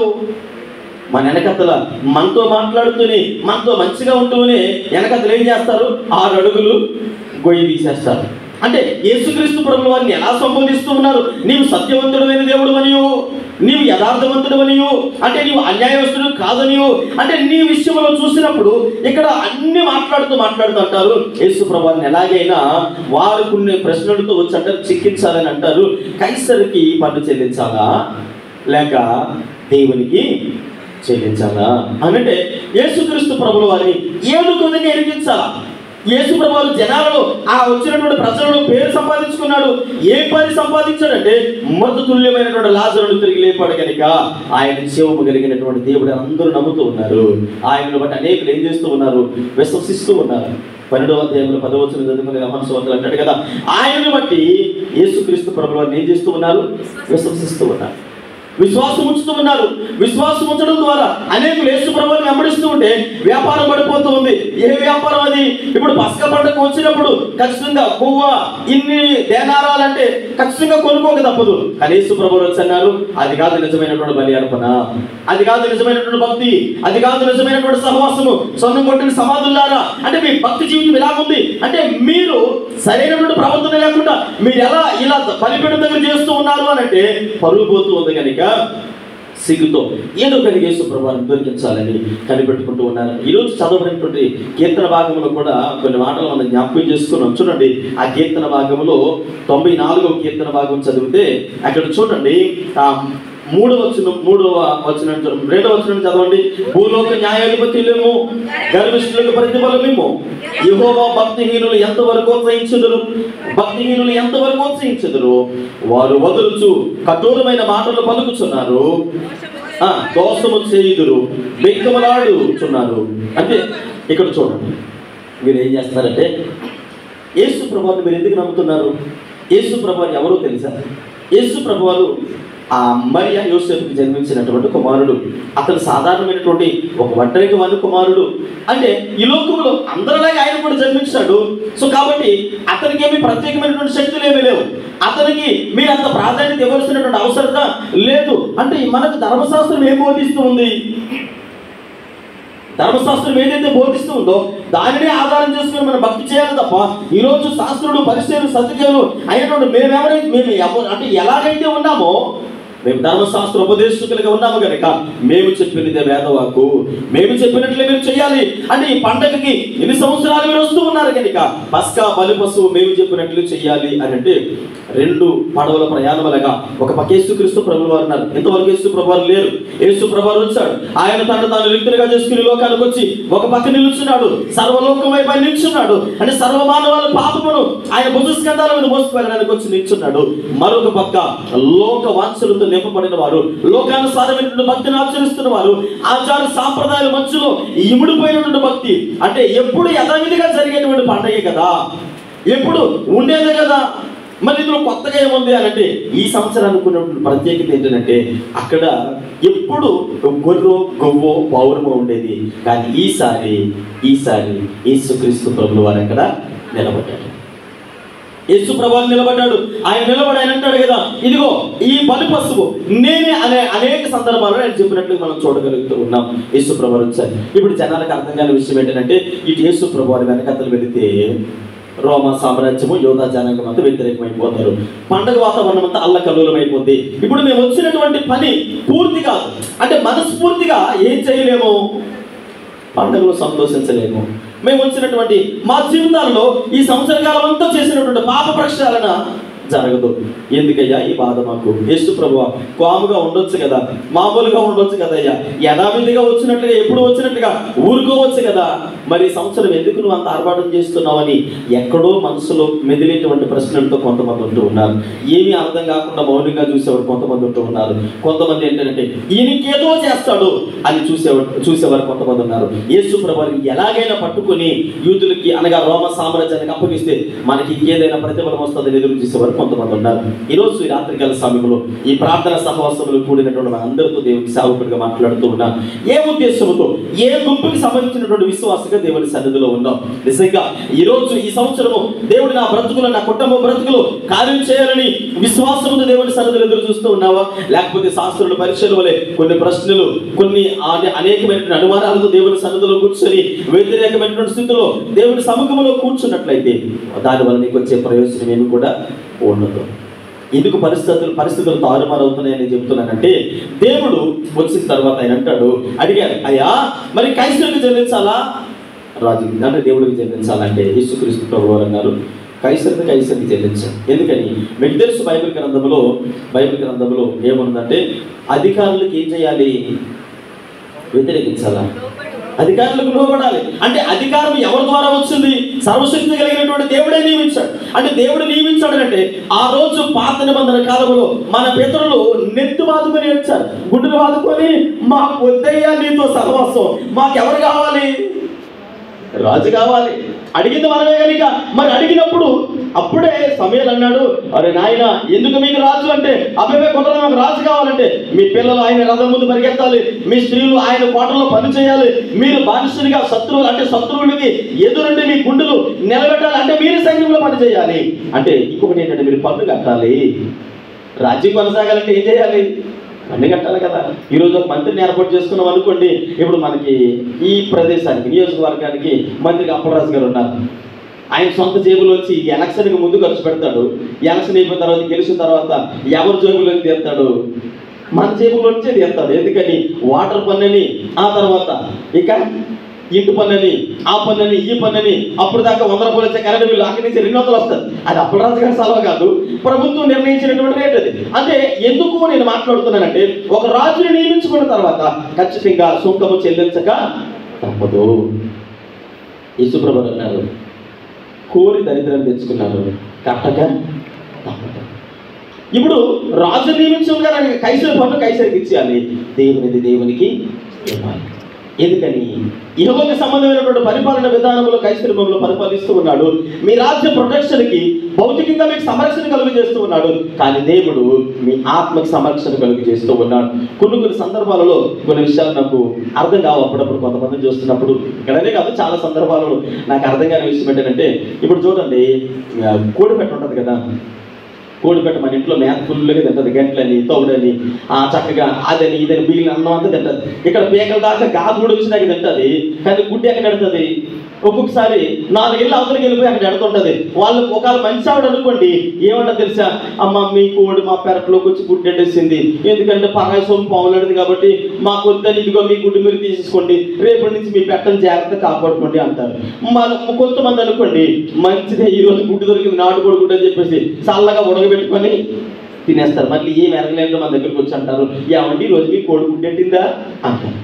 మన వెనకత్తల మనతో మాట్లాడుతూనే మనతో మంచిగా ఉంటూనే వెనకత్తలు ఏం చేస్తారు ఆరు అడుగులు గొయ్యి తీసేస్తారు అంటే యేసుక్రీస్తు ప్రభుల వారిని ఎలా సంబోధిస్తూ ఉన్నారు నీవు సత్యవంతుడమైన దేవుడు అనియు నీవు యథార్థవంతుడు అనియు అంటే నీవు అన్యాయవస్తుడు కాదనియు అంటే నీ విషయంలో చూసినప్పుడు ఇక్కడ అన్ని మాట్లాడుతూ మాట్లాడుతూ అంటారు యేసు ప్రభువారిని ఎలాగైనా వారు కొన్ని ప్రశ్నలతో వచ్చి అంటారు చిక్కించాలని అంటారు కైసరికి పన్ను చెల్లించాలా లేక దేవునికి చెల్లించాలా అనంటే యేసుక్రీస్తు ప్రభుల వారిని ఏడు కొద్దిగా ఎరిగించాలా యేసు ప్రభువారు జనాలలో ఆ వచ్చినటువంటి ప్రజలలో పేరు సంపాదించుకున్నాడు ఏ పని సంపాదించాడంటే మృత తుల్యమైనటువంటి లాజరుడు తిరిగి లేపాడు కనుక ఆయన జీవము కలిగినటువంటి దేవుడు అందరూ నమ్ముతూ ఉన్నారు ఆయనను బట్టి అనేకులు ఏం చేస్తూ ఉన్నారు విశ్వసిస్తూ ఉన్నారు పన్నెండవ అధ్యాయంలో పదవచనం చదువుకునే రమణ సోదరులు అంటాడు కదా ఆయనను బట్టి యేసుక్రీస్తు ప్రభుల వారిని ఏం చేస్తూ ఉన్నారు విశ్వసిస్తూ ఉన్నారు విశ్వాసం ఉంచుతూ ఉన్నారు విశ్వాసం ఉంచడం ద్వారా అనేకులు యేసు ప్రభువుని వెంబడిస్తూ ఉంటే వ్యాపారం పడిపోతూ ఉంది ఏ వ్యాపారం అది ఇప్పుడు పసక పండుగ వచ్చినప్పుడు ఖచ్చితంగా పువ్వ ఇన్ని దేనారాలంటే ఖచ్చితంగా కొనుక్కోక తప్పదు కానీ యేసు ప్రభు వచ్చి అన్నారు అది కాదు నిజమైనటువంటి బలి అర్పణ అది కాదు నిజమైనటువంటి భక్తి అది కాదు నిజమైనటువంటి సహవాసము సొన్నం కొట్టిన సమాధులారా అంటే మీ భక్తి జీవితం ఎలా ఉంది అంటే మీరు సరైనటువంటి ప్రవర్తన లేకుండా మీరు ఎలా ఇలా బలిపీఠం దగ్గర చేస్తూ ఉన్నారు అని అంటే పరుగు పోతూ ఉంది కనుక సిగ్గుతో ఏదో కలిగేసు ప్రభావం దొరికించాలని కనిపెట్టుకుంటూ ఉన్నారు ఈరోజు చదవబడినటువంటి కీర్తన భాగంలో కూడా కొన్ని మాటలు మనం జ్ఞాపకం చేసుకున్నాం చూడండి ఆ కీర్తన భాగంలో తొంభై నాలుగవ కీర్తన భాగం చదివితే అక్కడ చూడండి ఆ మూడవ వచనం మూడవ వచనం చూడండి. రెండవ వచనం చదవండి భూలోక న్యాయాధిపతులేమో గర్విష్ఠులకు ప్రతిఫలమేమో యెహోవా భక్తిహీనులు ఎంతవరకు ప్రోత్సహించుదురు భక్తిహీనులు ఎంతవరకు ప్రోత్సహించుదురు వారు వదులుచు కఠోరమైన మాటలు పలుకుచున్నారు ఆ దోషము చేయుదురు బెక్కమలాడుచున్నారు అంటే ఇక్కడ చూడండి మీరు ఏం చేస్తారంటే యేసు ప్రభువాన్ని మీరు ఎందుకు నమ్ముతున్నారు యేసు ప్రభువారు ఎవరో తెలుసా యేసు ప్రభువారు ఆ మరియా యోసేపుకి జన్మించినటువంటి కుమారుడు అతను సాధారణమైనటువంటి ఒక ఒంటరికి వాని కుమారుడు అంటే ఈ లోకంలో అందరిలాగా ఆయన కూడా జన్మించాడు సో కాబట్టి అతనికి ఏమి ప్రత్యేకమైనటువంటి శక్తులు ఏమీ లేవు అతనికి మీరు అంత ప్రాధాన్యత ఇవ్వాల్సినటువంటి అవసరత లేదు అంటే మనకు ధర్మశాస్త్రం ఏం బోధిస్తూ ఉంది ధర్మశాస్త్రం ఏదైతే బోధిస్తూ ఉందో దానినే ఆధారం చేసుకుని మనం భక్తి చేయాలి తప్ప ఈ రోజు శాస్త్రుడు పరిచయం సత్యజనులు అయినటువంటి మేమెవరైతే మేము ఎవ- అంటే ఎలాగైతే ఉన్నామో మేము ధర్మశాస్త్ర ఉపదేశకులుగా ఉన్నాము కనుక మేము చెప్పినదే వేదవాకు మేము చెప్పినట్లే మీరు చేయాలి అంటే ఈ పండగకి ఎన్ని సంవత్సరాలు మీరు వస్తూ ఉన్నారు కనుక పస్కా బలి పశువు మేము చెప్పినట్లు చేయాలి అని అంటే రెండు పడవల ప్రయాణములగా ఒక పక్క యేసుక్రీస్తు ప్రభులు వారు ఉన్నారు ఇంతవరకు యేసు ప్రభు వారు లేరు యేసు ప్రభు వారు వచ్చాడు ఆయన తను తాను లిక్తులుగా చేసుకుని లోకానికి వచ్చి ఒక పక్క నిలుచున్నాడు సర్వలోకం వైపు ఆయన నిల్చున్నాడు అంటే సర్వమానవాళ్ళ పాపమును ఆయన భుజ స్కంధాల మీద మోసుకువెళ్ళడానికి వచ్చి నిల్చున్నాడు మరొక పక్క లోక వాంఛలతో నింపబడిన వారు లోకానుసారమైనటువంటి భక్తిని ఆచరిస్తున్న వారు ఆచార సాంప్రదాయాల మధ్యలో ఇముడిపోయినటువంటి భక్తి అంటే ఎప్పుడు యథావిధిగా జరిగేటువంటి పండగే కదా ఎప్పుడు ఉండేదే కదా మరి ఇందులో కొత్తగా ఏముంది అని అంటే ఈ సంవత్సరానికి ఉన్నటువంటి ప్రత్యేకత ఏంటంటే అక్కడ ఎప్పుడు గొర్రె గొవ్వో పౌరమో ఉండేది కానీ ఈసారి ఈసారి యేసుక్రీస్తు ప్రభులు వారు అక్కడ నిలబడ్డాడు యేసు ప్రభావం నిలబడ్డాడు ఆయన నిలబడి ఆయన అంటాడు కదా ఇదిగో ఈ బలి పశువు నేనే అనే అనేక సందర్భాల్లో ఆయన చెప్పినట్లు మనం చూడగలుగుతూ ఉన్నాం యేసు ప్రభావం వచ్చారు ఇప్పుడు జనాలకు అర్థం కాని విషయం ఏంటంటే ఇటు యేసు ప్రభావం వెనకతలు వెళితే రోమా సామ్రాజ్యము యోధా జనాంగం అంతా వ్యతిరేకమైపోతారు పండగ వాతావరణం అంతా అల్లకల్లోలం అయిపోద్ది ఇప్పుడు మేము వచ్చినటువంటి పని పూర్తి కాదు అంటే మనస్ఫూర్తిగా ఏం చేయలేము పండుగలో సంతోషించలేము మేము వచ్చినటువంటి మా జీవితాల్లో ఈ సంవత్సర కాలం అంతా చేసినటువంటి పాప ప్రక్షాళన జరగదు ఎందుకయ్యా ఈ బాధ మాకు యేసు ప్రభు కాముగా ఉండొచ్చు కదా మామూలుగా ఉండొచ్చు కదయ్యా యథావిధిగా వచ్చినట్లుగా ఎప్పుడు వచ్చినట్లుగా ఊరుకోవచ్చు కదా మరి ఈ సంవత్సరం ఎందుకు నువ్వు అంత ఆర్భాటం చేస్తున్నావని ఎక్కడో మనసులో మెదిలేటువంటి ప్రశ్నలతో కొంతమంది ఉంటూ ఉన్నారు ఏమీ అర్థం కాకుండా మౌనంగా చూసేవారు కొంతమంది ఉంటూ ఉన్నారు కొంతమంది ఏంటంటే ఈయనకేదో చేస్తాడు అని చూసేవారు చూసేవారు కొంతమంది ఉన్నారు యేసు ప్రభుని ఎలాగైనా పట్టుకొని యూదులకి అనగా రోమ సామ్రాజ్యానికి అప్పగిస్తే మనకి ఏదైనా ప్రతిఫలం వస్తుందని ఎదురు చూసేవారు కొంతమంది ఉన్నారు ఈ రోజు ఈ రాత్రికాల సమయంలో ఈ ప్రార్థన సహవాసములు కూడినటువంటి మన అందరితో దేవుడికి సేవకుడిగా మాట్లాడుతూ ఉన్నాం ఏ ఉద్దేశంతో ఏ గుంపుకి సంబంధించినటువంటి విశ్వాసంగా దేవుని సన్నిధిలో ఉన్నాం నిజంగా ఈ రోజు ఈ సంవత్సరము దేవుడు నా బ్రతుకులు నా కుటుంబ బ్రతుకులు కార్యం చేయాలని విశ్వాసముతో దేవుని సన్నిధిలో ఎదురు చూస్తూ ఉన్నావా లేకపోతే శాస్త్రుల పరీక్షల వలె కొన్ని ప్రశ్నలు కొన్ని అనే- అనేకమైనటువంటి అనుమానాలతో దేవుని సన్నిధిలో కూర్చొని వ్యతిరేకమైనటువంటి స్థితిలో దేవుని సముఖంలో కూర్చున్నట్లయితే దానివల్ల నీకు వచ్చే ప్రయోజనం ఏమి కూడా ఉండదు ఎందుకు పరిస్థితులు పరిస్థితులు తారుమారవుతున్నాయని చెప్తున్నానంటే దేవుడు వచ్చిన తర్వాత ఆయన అంటాడు అడిగారు అయ్యా మరి కైసరికి చెల్లించాలా రాజు అంటే దేవుడికి చెల్లించాలంటే యేసుక్రీస్తు ప్రభు వారు అన్నారు కైసరికి కైసరికి చెల్లించాలి ఎందుకని మీకు తెలుసు బైబిల్ గ్రంథంలో బైబిల్ గ్రంథంలో ఏముందంటే అధికారులకు ఏం చేయాలి వ్యతిరేకించాలా అధికారులకు లోబడాలి అంటే అధికారం ఎవరి ద్వారా వచ్చింది సర్వశక్తి కలిగినటువంటి దేవుడే నియమించాడు అంటే దేవుడు నియమించాడు అంటే ఆ రోజు పాత నిబంధన కాలంలో మన పితరులు నెత్తి బాదుకొని వచ్చారు గుడ్డులు బాదుకొని మాకు వద్దయ్యా నీతో సహవాసం మాకెవరు కావాలి రాజు కావాలి అడిగింది మనమే కనుక మరి అడిగినప్పుడు అప్పుడే సమయాలు అన్నాడు అరే నాయన ఎందుకు మీకు రాజు అంటే అబ్బాయి కొందరు నాకు రాజు కావాలంటే మీ పిల్లలు ఆయన రథం ముందు పరిగెత్తాలి మీ స్త్రీలు ఆయన కోటలో పని చేయాలి మీరు బానిసలుగా శత్రువులు అంటే శత్రువులకి ఎదురుండి మీ గుండెలు నిలబెట్టాలి అంటే మీరు సైన్యంలో పని చేయాలి అంటే ఇంకొకటి ఏంటంటే మీరు పన్ను కట్టాలి రాజ్యం కొనసాగాలంటే ఏం చేయాలి అన్ని కట్టాలి కదా ఈ రోజు ఒక మంత్రిని ఏర్పాటు చేసుకున్నాం అనుకోండి ఇప్పుడు మనకి ఈ ప్రదేశానికి నియోజకవర్గానికి మంత్రికి అప్పలరాజు గారు ఉన్నారు ఆయన సొంత జేబులో వచ్చి ఎలక్షన్కి ముందు ఖర్చు పెడతాడు ఎలక్షన్ అయిపోయిన తర్వాత గెలిచిన తర్వాత ఎవరి జేబులోకి తీస్తాడు మన జేబులో నుంచే తీస్తాడు ఎందుకని వాటర్ పన్నని ఆ తర్వాత ఇక ఇంటి పన్నని ఆ పన్నని ఈ పన్నని అప్పుడు దాకా వంద రూపాయలు వచ్చే కరెంట్ బిల్లు అక్కడి నుంచి రెండు వందలు వస్తుంది అది అప్పలరాజు గారి సెలవు కాదు ప్రభుత్వం నిర్ణయించినటువంటి రేట్ అది అంటే ఎందుకు నేను మాట్లాడుతున్నానంటే ఒక రాజుని నియమించుకున్న తర్వాత ఖచ్చితంగా సుంకము చెల్లించక తప్పదు యేసుప్రభు అన్నారు కోరి దరిద్రం తెచ్చుకున్నారు కట్టక తప్పదు ఇప్పుడు రాజు నియమించం కదా కైసరి పన్ను కైసరికి ఇచ్చేయాలి దేవునిది దేవునికి ఇవ్వాలి ఎందుకని ఇహలోక సంబంధమైనటువంటి పరిపాలన విధానంలో కైసరిమంలో పరిపాలిస్తూ ఉన్నాడు మీ రాజ్య ప్రొటెక్షన్కి భౌతికంగా మీకు సంరక్షణ కలుగు చేస్తూ ఉన్నాడు కానీ దేవుడు మీ ఆత్మకి సంరక్షణ కలుగు చేస్తూ ఉన్నాడు కొన్ని కొన్ని సందర్భాలలో కొన్ని విషయాలు నాకు అర్థం కావు అప్పుడప్పుడు కొంతమంది చూస్తున్నప్పుడు ఇక్కడనే కాదు చాలా సందర్భాలలో నాకు అర్థం కాని విషయం ఏంటంటే ఇప్పుడు చూడండి ఆ, కోడి పెట్ట ఉంటుంది కదా కోడిపెట్ట మన ఇంట్లో మేత ఫుల్గా తింటది గంటలని తౌడని ఆ చక్కగా అదని ఇదని మిగిలిన అన్నం అంతా తింటది ఇక్కడ పీకల దాకా గాదు కూడా వచ్చినాక తింటది కానీ గుడ్డి ఎక్కడ ఎడుతుంది ఒక్కొక్కసారి నాలుగేళ్ళు అవతలకి వెళ్ళిపోయి అక్కడ ఎడుతుంటది వాళ్ళు ఒకవేళ మంచి ఆవిడ అనుకోండి ఏమంటా తెలుసా అమ్మ మీ కోడి మా పెరట్లోకి వచ్చి గుడ్డి ఎట్టేసింది ఎందుకంటే పరాయి సొమ్ము పావులడింది కాబట్టి మాకు వద్దని ఇదిగో మీ గుడ్డు మీరు తీసేసుకోండి రేపటి నుంచి మీ పెట్టని జాగ్రత్త కాపాడుకోండి అంటారు మన కొంతమంది అనుకోండి మంచిదే ఈ రోజు గుడ్డు దొరికింది నాటుకోడి గుడ్డు అని చెప్పేసి చల్లగా ఉడకబెట్టుకొని తినేస్తారు మళ్ళీ ఏం ఎరగలేదు మన దగ్గరికి వచ్చి అంటారు ఏమండి ఈ రోజు మీ కోడి గుడ్డు పెట్టిందా అంటారు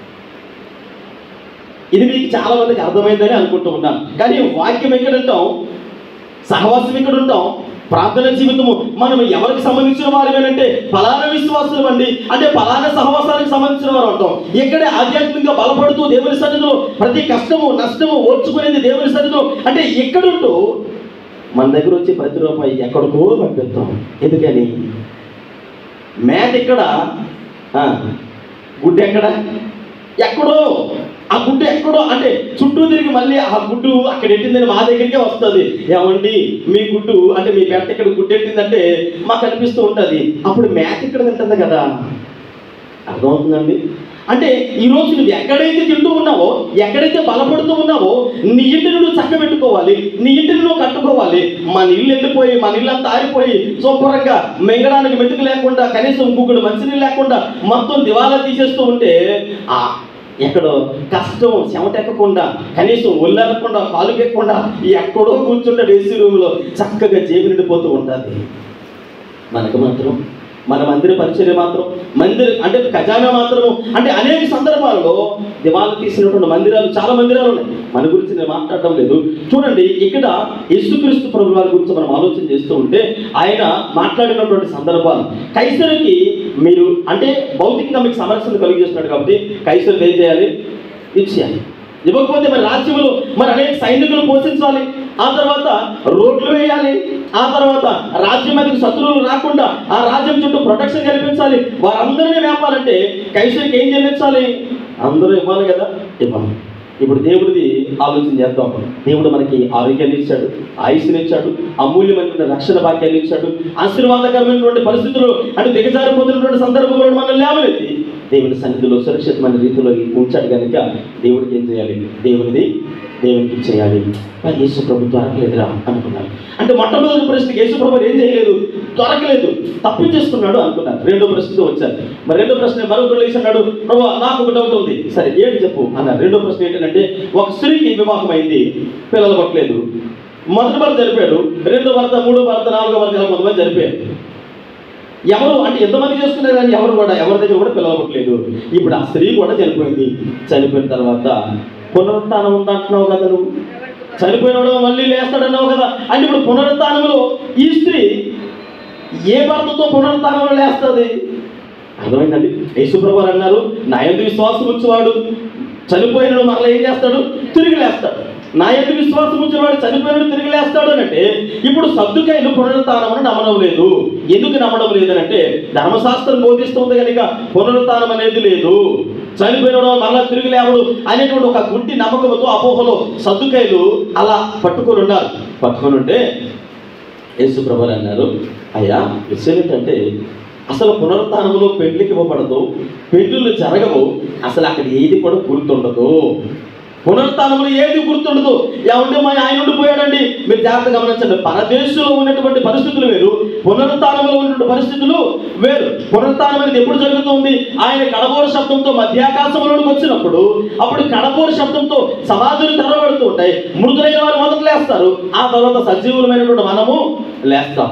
ఇది మీకు చాలా మందికి అర్థమైందని అనుకుంటూ ఉన్నాను కానీ వాక్యం ఎక్కడ ఉంటాం సహవాసం ఎక్కడ ఉంటాం ప్రార్థన జీవితము మనం ఎవరికి సంబంధించిన వారమేనంటే ఫలానా విశ్వాసం అండి అంటే ఫలానా సహవాసానికి సంబంధించిన వారు అంటాం ఇక్కడే ఆధ్యాత్మికంగా బలపడుతూ దేవుని సన్నిధిలో ప్రతి కష్టము నష్టము ఓర్చుకునేది దేవుని సన్నిధిలో అంటే ఎక్కడుంటూ మన దగ్గర వచ్చే ప్రతి రూపాయి ఎక్కడికో పంపిస్తాం ఎందుకని మేత ఇక్కడ ఆ, గుడ్డు ఎక్కడ ఎక్కడో ఆ గుడ్డు ఎక్కడో అంటే చుట్టూ తిరిగి మళ్ళీ ఆ గుడ్డు అక్కడ ఎట్టిందని మా దగ్గరికే వస్తుంది ఏమండి మీ గుడ్డు అంటే మీ పెట్ట ఇక్కడ గుడ్డు ఎట్టిందంటే మాకు అనిపిస్తూ ఉంటుంది అప్పుడు మేత ఇక్కడ తింటుంది కదా అర్థమవుతుందండి అంటే ఈ రోజు నువ్వు ఎక్కడైతే తింటూ ఉన్నావో ఎక్కడైతే బలపడుతూ ఉన్నావో నీ ఇంటిని నువ్వు చక్కబెట్టుకోవాలి నీ ఇంటిని నువ్వు కట్టుకోవాలి మన ఇల్లు వెళ్ళిపోయి మన ఇల్లు అంతా ఆరిపోయి శుభ్రంగా మింగడానికి మెతుకు లేకుండా కనీసం ఇంకొకటి మంచినీళ్ళు లేకుండా మొత్తం దివాలా తీసేస్తూ ఉంటే ఆ ఎక్కడో కష్టం చెమటెక్కకుండా కనీసం ఒళ్ళెక్కకుండా కాలు ఎక్కకుండా ఎక్కడో కూర్చుంటాడు ఏసీ రూమ్లో చక్కగా జేబు నిండిపోతూ ఉంటుంది మనకు మాత్రం మన మందిర పరిచర్య మాత్రం మందిర అంటే ఖజానా మాత్రము అంటే అనేక సందర్భాల్లో దివాలు తీసినటువంటి మందిరాలు చాలా మందిరాలు ఉన్నాయి మన గురించి నేను మాట్లాడటం లేదు చూడండి ఇక్కడ యేసుక్రీస్తు ప్రభు వారి గురించి మనం ఆలోచన చేస్తూ ఉంటే ఆయన మాట్లాడినటువంటి సందర్భాలు కైసరికి మీరు అంటే భౌతికంగా మీకు సమరస్యను కలిగిస్తున్నాడు కాబట్టి కైసరికి ఏం చేయాలి ఇచ్చేయాలి ఇవ్వకపోతే మరి రాజ్యంలో మరి అనేక సైనికులు పోషించాలి ఆ తర్వాత రోడ్లు వేయాలి ఆ తర్వాత రాజ్యం మీదకి శత్రువులు రాకుండా ఆ రాజ్యం చుట్టూ ప్రొటెక్షన్ కల్పించాలి వారందరినీ వేపాలంటే కైసరికి ఏం చెల్లించాలి అందరూ ఇవ్వాలి కదా ఇవ్వాలి ఇప్పుడు దేవుడిది ఆలోచన చేద్దాం దేవుడు మనకి ఆరోగ్యాన్ని ఇచ్చాడు ఆయుష్ని ఇచ్చాడు అమూల్యమైనటువంటి రక్షణ భాగ్యాన్ని ఇచ్చాడు ఆశీర్వాదకరమైనటువంటి పరిస్థితులు అంటే దిగజారిపోతున్నటువంటి సందర్భంలో మనం లేవనెత్తి దేవుని సన్నిధిలో సురక్షితమైన రీతిలో ఉంచాడు కనుక దేవుడికి ఏం చేయాలి దేవునిది దేవునికి చేయాలి మరి యేసు ప్రభు దొరకలేదురా అనుకున్నారు అంటే మొట్టమొదటి ప్రశ్నకి యేసు ప్రభు ఏం చేయలేదు దొరకలేదు తప్పించేసుకున్నాడు అనుకున్నారు రెండో ప్రశ్నతో వచ్చారు మరి రెండో ప్రశ్న మరొకరు లేచి అన్నాడు ప్రభు నాకు ఒక డౌట్ ఉంది సరే ఏంటి చెప్పు అన్నారు రెండో ప్రశ్న ఏంటంటే ఒక స్త్రీకి వివాహం అయింది పిల్లలు పట్టలేదు మొదటి భర్త జరిపాడు రెండో భర్త మూడో భర్త నాలుగో భర్త ఇలా కొంతమంది జరిపారు ఎవరు అంటే ఎంతమంది చేసుకున్నారు కానీ ఎవరు కూడా ఎవరి దగ్గర కూడా పిల్లలు పుట్టలేదు ఇప్పుడు ఆ స్త్రీ కూడా చనిపోయింది చనిపోయిన తర్వాత పునరుత్థానం ఉందంటున్నావు కదా నువ్వు చనిపోయినవాడు మళ్ళీ లేస్తాడన్నావు కదా అంటే ఇప్పుడు పునరుత్థానంలో ఈ స్త్రీ ఏ భర్తతో పునరుత్థానంలో లేస్తుంది అర్థమైందండి యేసుప్రభు వారు అన్నారు నా ఎందు విశ్వాసం ఉంచేవాడు చనిపోయిన మరలా ఏం చేస్తాడు తిరిగి లేస్తాడు నా ఎందు విశ్వాసం ఉంచేవాడు చనిపోయినాడు తిరిగి లేస్తాడు అని అంటే ఇప్పుడు సర్దుకైలు పునరుత్థానం నమ్మడం లేదు ఎందుకు నమ్మడం లేదనంటే ధర్మశాస్త్రం బోధిస్తుంది కనుక పునరుత్థానం అనేది లేదు చనిపోయినడు మరలా తిరిగి లేవడు అనేటువంటి ఒక గుడ్డి నమ్మకంతో అపోహలో సర్దుకైలు అలా పట్టుకొని ఉన్నారు పట్టుకొని ఉంటే యేసు ప్రభు అన్నారు అయ్యా విషయం ఏంటంటే అసలు పునరుత్థానంలో పెళ్లికి ఇవ్వబడదు పెళ్లిళ్ళు జరగవు అసలు అక్కడ ఏది కూడా గుర్తుండదు పునరుత్థానంలో ఏది గుర్తుండదు ఏమంటే మా ఆయన ఉండిపోయాడండి మీరు జాగ్రత్త గమనించండి పరదేశంలో ఉన్నటువంటి పరిస్థితులు వేరు పునరుత్థానంలో ఉన్నటువంటి పరిస్థితులు వేరు పునరుత్థానం అనేది ఎప్పుడు జరుగుతుంది ఆయన కడబోర శబ్దంతో మధ్యాకాశంలోకి వచ్చినప్పుడు అప్పుడు కడబోర శబ్దంతో సమాధులు తెరవబడుతూ ఉంటాయి మృదులైన వారు మొదట లేస్తారు ఆ తర్వాత సజీవులమైనటువంటి మనము లేస్తాం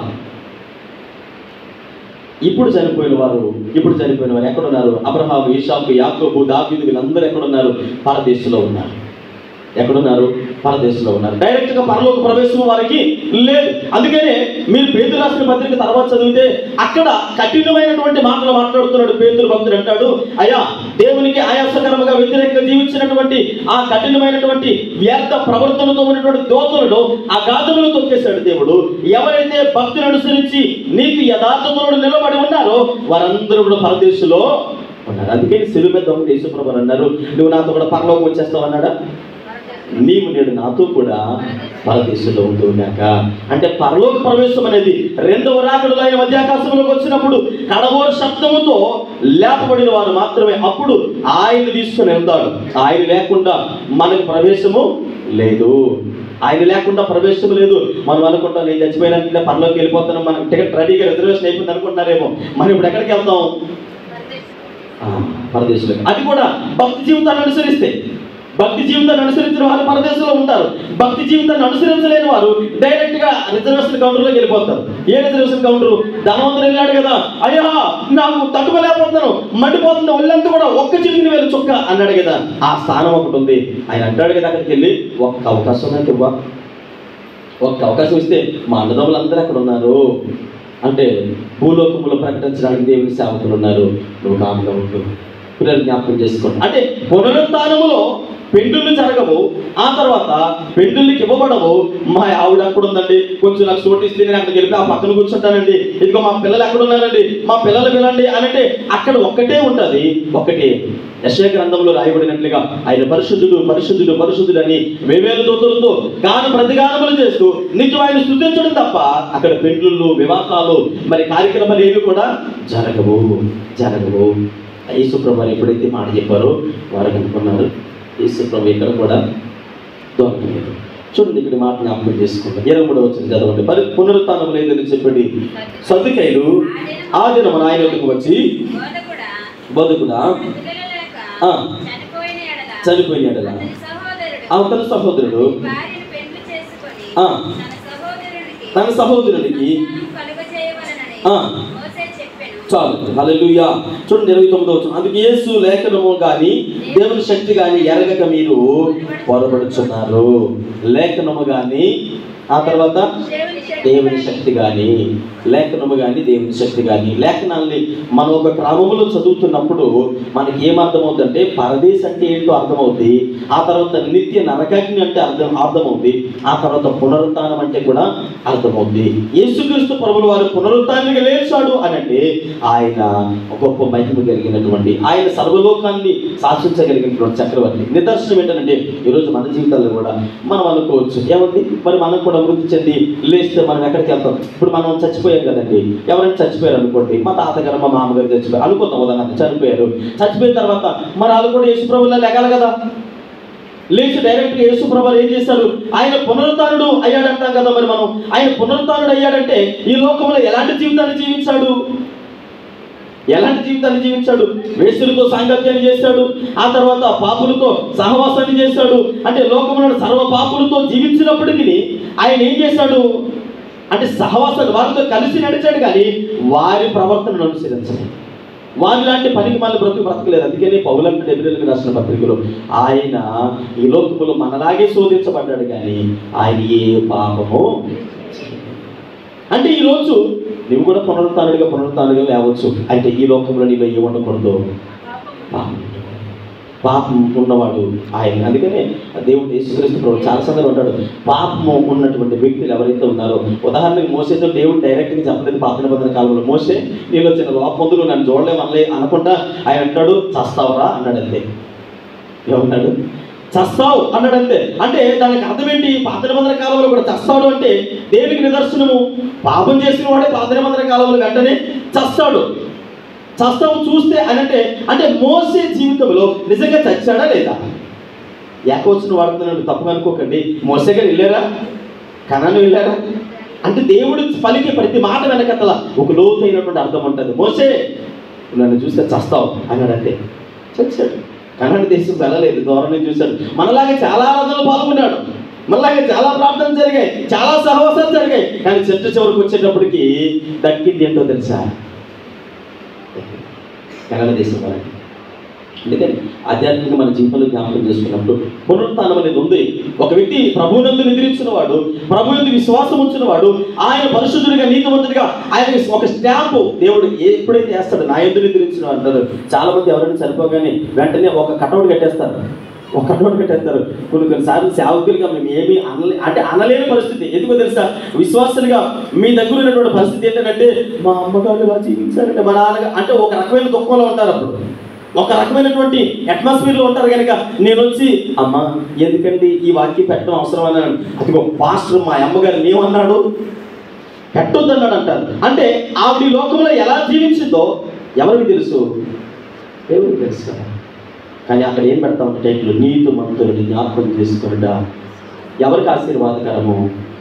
ఇప్పుడు చనిపోయిన వారు ఇప్పుడు చనిపోయిన వారు ఎక్కడున్నారు అబ్రహాము ఈషాకు యాకోబు దావీదు వీళ్ళందరూ ఎక్కడున్నారు పరదేశంలో ఉన్నారు ఎక్కడున్నారు పరదేశంలో ఉన్నారు డైరెక్ట్ గా పరలోక ప్రవేశం వారికి లేదు అందుకనే మీరు పేదలు రాసిన పత్రిక తర్వాత చదివితే అక్కడ కఠినమైనటువంటి మాటలు మాట్లాడుతున్నాడు పేదలు భక్తుడు అంటాడు అయ్యా దేవునికి ఆయాసకరముగా వ్యతిరేకంగా జీవించినటువంటి ఆ కఠినమైనటువంటి వ్యర్థ ప్రవర్తనతో ఉన్నటువంటి దోతులను ఆ గాజములు తొక్కేశాడు దేవుడు ఎవరైతే భక్తిని అనుసరించి నీకు యథార్థతలో నిలబడి ఉన్నారో వారందరూ కూడా పరదేశంలో ఉన్నారు అందుకే సిలువ మీద దొంగ యేసుప్రభు అన్నారు నువ్వు నాతో కూడా పరలోకం వచ్చేస్తావు అన్నాడా నీవు నేడు నాతో కూడా పరదేశంలో ఉంటూ ఉన్నాక అంటే పరలోక ప్రవేశం అనేది రెండవ రాకడలో ఆయన మధ్యాకాశంలోకి వచ్చినప్పుడు కడవోర శబ్దముతో లేపబడిన వారు మాత్రమే అప్పుడు ఆయన తీసుకుని వెళ్తాడు ఆయన లేకుండా మనకు ప్రవేశము లేదు ఆయన లేకుండా ప్రవేశం లేదు మనం అనుకుంటాం నేను చచ్చిపోయినాక పరలోకి వెళ్ళిపోతున్నాం మనకి టికెట్ రెడీగా రిజర్వేషన్ అయిపోయింది అనుకుంటున్నారేమో మనం ఇప్పుడు ఎక్కడికి వెళ్తాం ఆ, పరదేశంలోకి అది కూడా భక్తి జీవితాన్ని అనుసరిస్తే భక్తి జీవితాన్ని అనుసరించిన వారు పరదేశంలో ఉంటారు భక్తి జీవితాన్ని అనుసరించలేని వారు డైరెక్ట్ గా రిజర్వేషన్ కౌంటర్లోకి వెళ్ళిపోతారు ఏ రిజర్వేషన్ కౌంటర్ ధనవంతుడు వెళ్ళాడు కదా అయ్యా నాకు తట్టుకోలేకపోతున్నాను మండిపోతున్న ఒళ్ళంతా కూడా ఒక్క చిటికిన వేలు చుక్క అన్నాడు కదా ఆ స్థానం ఒకటి ఉంది ఆయన అంటాడు కదా అక్కడికి వెళ్ళి ఒక్క అవకాశం నాకు ఇవ్వ ఒక్క అవకాశం ఇస్తే మా అన్నదమ్ములందరూ అక్కడ ఉన్నారు అంటే భూలోకములో ప్రకటించడానికి దేవుని సేవకులు ఉన్నారు నువ్వు కాముగా ఉండు పిల్లలు జ్ఞాపకం చేసుకోండి అంటే పునరుత్నములో పెండులు జరగవు ఆ తర్వాత పెండులకి ఇవ్వబడవు మా ఆవిడ అక్కడ ఉందండి కొంచెం నాకు చోటు ఇస్తే నేను అక్కడికి వెళ్ళి ఆ పక్కన కూర్చుంటానండి ఇదిగో మా పిల్లలు ఎక్కడ ఉన్నారండి మా పిల్లలు పిల్లండి అని అంటే అక్కడ ఒక్కటే ఉంటుంది ఒకటే యశయ గ్రంథంలో రాయబడినట్లుగా ఆయన పరిశుద్ధుడు పరిశుద్ధుడు పరిశుద్ధుడు అని వేవేలు దోతులతో గాన ప్రతిగానములు చేస్తూ నిత్యం ఆయన స్థుతించడం తప్ప అక్కడ పెండ్లు వివాహాలు మరి కార్యక్రమాలు ఏవి కూడా జరగవు జరగవు యేసుప్రభు ఎప్పుడైతే మాట చెప్పారో వారు అనుకున్నారు యేసుప్రభు ఇక్కడ కూడా దొరకలేదు చూడండి ఇక్కడ మాట జ్ఞాపకం చేసుకుంటాం ఇరవై మూడవ వచ్చిన చదవండి మరి పునరుత్నం లేదని చెప్పండి సర్దుకైలు ఆ దినం ఆయన వద్దకు వచ్చి బోధకుడా బతుకుడా పిల్లలు లేక ఆ. చనిపోయిన చనిపోయిన ఎడల అతని సహోదరుడు అవతల సహోదరుడు భార్యను పెండ్లి చేసుకొని ఆ. తన సహోదరునికి తన సహోదరునికి సంతానం కలుగజేయవలెనని ఆ. మోసే చెప్పెను చాలు హల్లెలూయా చూడండి ఇరవై తొమ్మిదో వచ్చిన అందుకే యేసు లేఖనము కానీ దేవుని శక్తి కానీ ఎరగక మీరు పొరబడుచున్నారు లేఖనము కానీ ఆ తర్వాత దేవుని శక్తి దేవుని శక్తి కానీ లేఖనము కానీ దేవుని శక్తి కానీ లేఖనాల్ని మనం ఒక క్రమంలో చదువుతున్నప్పుడు మనకి ఏం అర్థమవుతుందంటే పరదేశ్ అంటే ఏంటో అర్థమవుతుంది ఆ తర్వాత నిత్య నరకాగ్ని అంటే అర్థం అర్థమవుతుంది ఆ తర్వాత పునరుత్థానం అంటే కూడా అర్థమవుతుంది యేసుక్రీస్తు ప్రభులు వారు పునరుత్థానానికి లేచాడు అని అంటే ఆయన గొప్ప మహిమ కలిగినటువంటి ఆయన సర్వలోకాన్ని శాసించగలిగినటువంటి చక్రవర్తి నిదర్శనం ఏంటంటే ఈరోజు మన జీవితాల్లో కూడా మనం అనుకోవచ్చు ఏమంది మరి మనం కూడా వృద్ధి చెంది లేస్తే మనం ఎక్కడికి వెళ్తాం ఇప్పుడు మనం చచ్చిపోయాం కదండి ఎవరైనా చచ్చిపోయారు అనుకోండి మా తాతగారు మా మామగారు చచ్చిపోయారు అనుకుందాం ఉదాహరణ చనిపోయారు చచ్చిపోయిన తర్వాత మరి వాళ్ళు కూడా యేసు ప్రభువులా లెగాలి కదా లేచి డైరెక్ట్ యేసు ప్రభు ఏం చేశాడు ఆయన పునరుత్నుడు అయ్యాడంటాం కదా మరి మనం ఆయన పునరుత్నుడు అయ్యాడంటే ఈ లోకంలో ఎలాంటి జీవితాన్ని జీవించాడు ఎలాంటి జీవితాన్ని జీవించాడు వేసులతో సాంగత్యాన్ని చేశాడు ఆ తర్వాత పాపులతో సహవాసాన్ని చేశాడు అంటే లోకంలో సర్వ పాపులతో జీవించినప్పటికీ ఆయన ఏం చేశాడు అంటే సహవాసాన్ని వారితో కలిసి నడిచాడు కానీ వారి ప్రవర్తనను అనుసరించలేదు వారి లాంటి పనికి మళ్ళీ బ్రతుకు బ్రతకలేదు అందుకని పౌలంటే ఎబ్రిల్కి రాసిన పత్రికలో ఆయన ఈ లోకములో మనలాగే శోధించబడ్డాడు కానీ ఆయన ఏ పాపము చేయలేదు. అంటే ఈ రోజు నువ్వు కూడా పునరుత్నుడిగా పునరుత్నుడిగా లేవచ్చు అంటే ఈ లోకంలో నీలో ఏ ఉండకూడదు పాపం పాపం ఉన్నవాడు ఆయన అందుకనే దేవుడు యేసుక్రీస్తు ప్రభు చాలా సందర్భం ఉంటాడు పాపము ఉన్నటువంటి వ్యక్తులు ఎవరైతే ఉన్నారో ఉదాహరణకి మోసేతో దేవుడు డైరెక్ట్గా చెప్పలేదు పాప నిబంధన కాలంలో మోసే నీలో చిన్న లోపొందులు నన్ను చూడలేమనలే అనకుండా ఆయన అంటాడు చస్తావురా అన్నాడు అంతే ఏమన్నాడు చస్తావు అన్నాడు అంతే అంటే దానికి అర్థం ఏంటి పాత నిబంధన కాలంలో కూడా చస్తాడు అంటే దేనికి నిదర్శనము పాపం చేసిన వాడే పాత నిబంధన కాలంలో వెంటనే చస్తాడు చస్తావు చూస్తే అని అంటే అంటే మోసే జీవితంలో నిజంగా చచ్చాడా లేదా ఏకవచనం వాడుతున్నాడు తప్పుగా అనుకోకండి మోసే గారు వెళ్ళారా కణాను వెళ్ళారా అంటే దేవుడు పలికే ప్రతి మాట వెనకతల ఒక లోతైనటువంటి అర్థం ఉంటుంది మోసే నన్ను చూస్తే చస్తావు అన్నాడు అంతే చచ్చాడు కన్నడ దేశం వెళ్ళలేదు దూరం నుంచి చూశాడు మనలాగే చాలా ఆరాధనలు పాల్గొన్నాడు మనలాగే చాలా ప్రార్థనలు జరిగాయి చాలా సహవాసాలు జరిగాయి కానీ చెట్టు చివరికి వచ్చేటప్పటికి దక్కింది ఏంటో తెలుసా కన్నడ దేశం వాళ్ళకి అందుకని ఆధ్యాత్మిక మన జీవితంలో జ్ఞాపకం చేసుకున్నప్పుడు పునరుత్థానం అనేది ఉంది ఒక వ్యక్తి ప్రభువునందు నిద్రించిన వాడు ప్రభు యందు విశ్వాసం ఉంచిన వాడు ఆయన పరిశుద్ధుడిగా నీతివంతుడిగా ఆయన ఒక స్టాంపు దేవుడు ఎప్పుడైతే వేస్తాడు నా ఎందు నిద్రించిన వాడు అంటారు చాలా మంది ఎవరైనా చనిపోగానే వెంటనే ఒక కటౌట్ కట్టేస్తారు ఒక కటౌట్ కట్టేస్తారు కొన్ని కొన్నిసార్లు సేవకులుగా మేము ఏమీ అనలే అంటే అనలేని పరిస్థితి ఎందుకో తెలుసా విశ్వాసులుగా మీ దగ్గర ఉన్నటువంటి పరిస్థితి ఏంటంటే మా అమ్మగారు ఇలా జీవించారంటే మా నాన్నగా అంటే ఒక రకమైన దుఃఖంలో ఉంటారు అప్పుడు ఒక రకమైనటువంటి అట్మాస్ఫియర్లో ఉంటారు కనుక నేను వచ్చి అమ్మ ఎందుకండి ఈ వాక్యం పెట్టడం అవసరం అన్నాను అది ఒక పాస్టర్ మా అమ్మగారు ఏమన్నాడు పెట్టొద్దన్నాడు అంటారు అంటే ఆవిడ ఈ లోకంలో ఎలా జీవించిందో ఎవరికి తెలుసు దేవుడికి తెలుసు కదా కానీ అక్కడ ఏం పెడతా ఉంటే టైటిల్ నీతి మంతులని జ్ఞాపకం చేసుకునిడా ఎవరికి ఆశీర్వాదకరము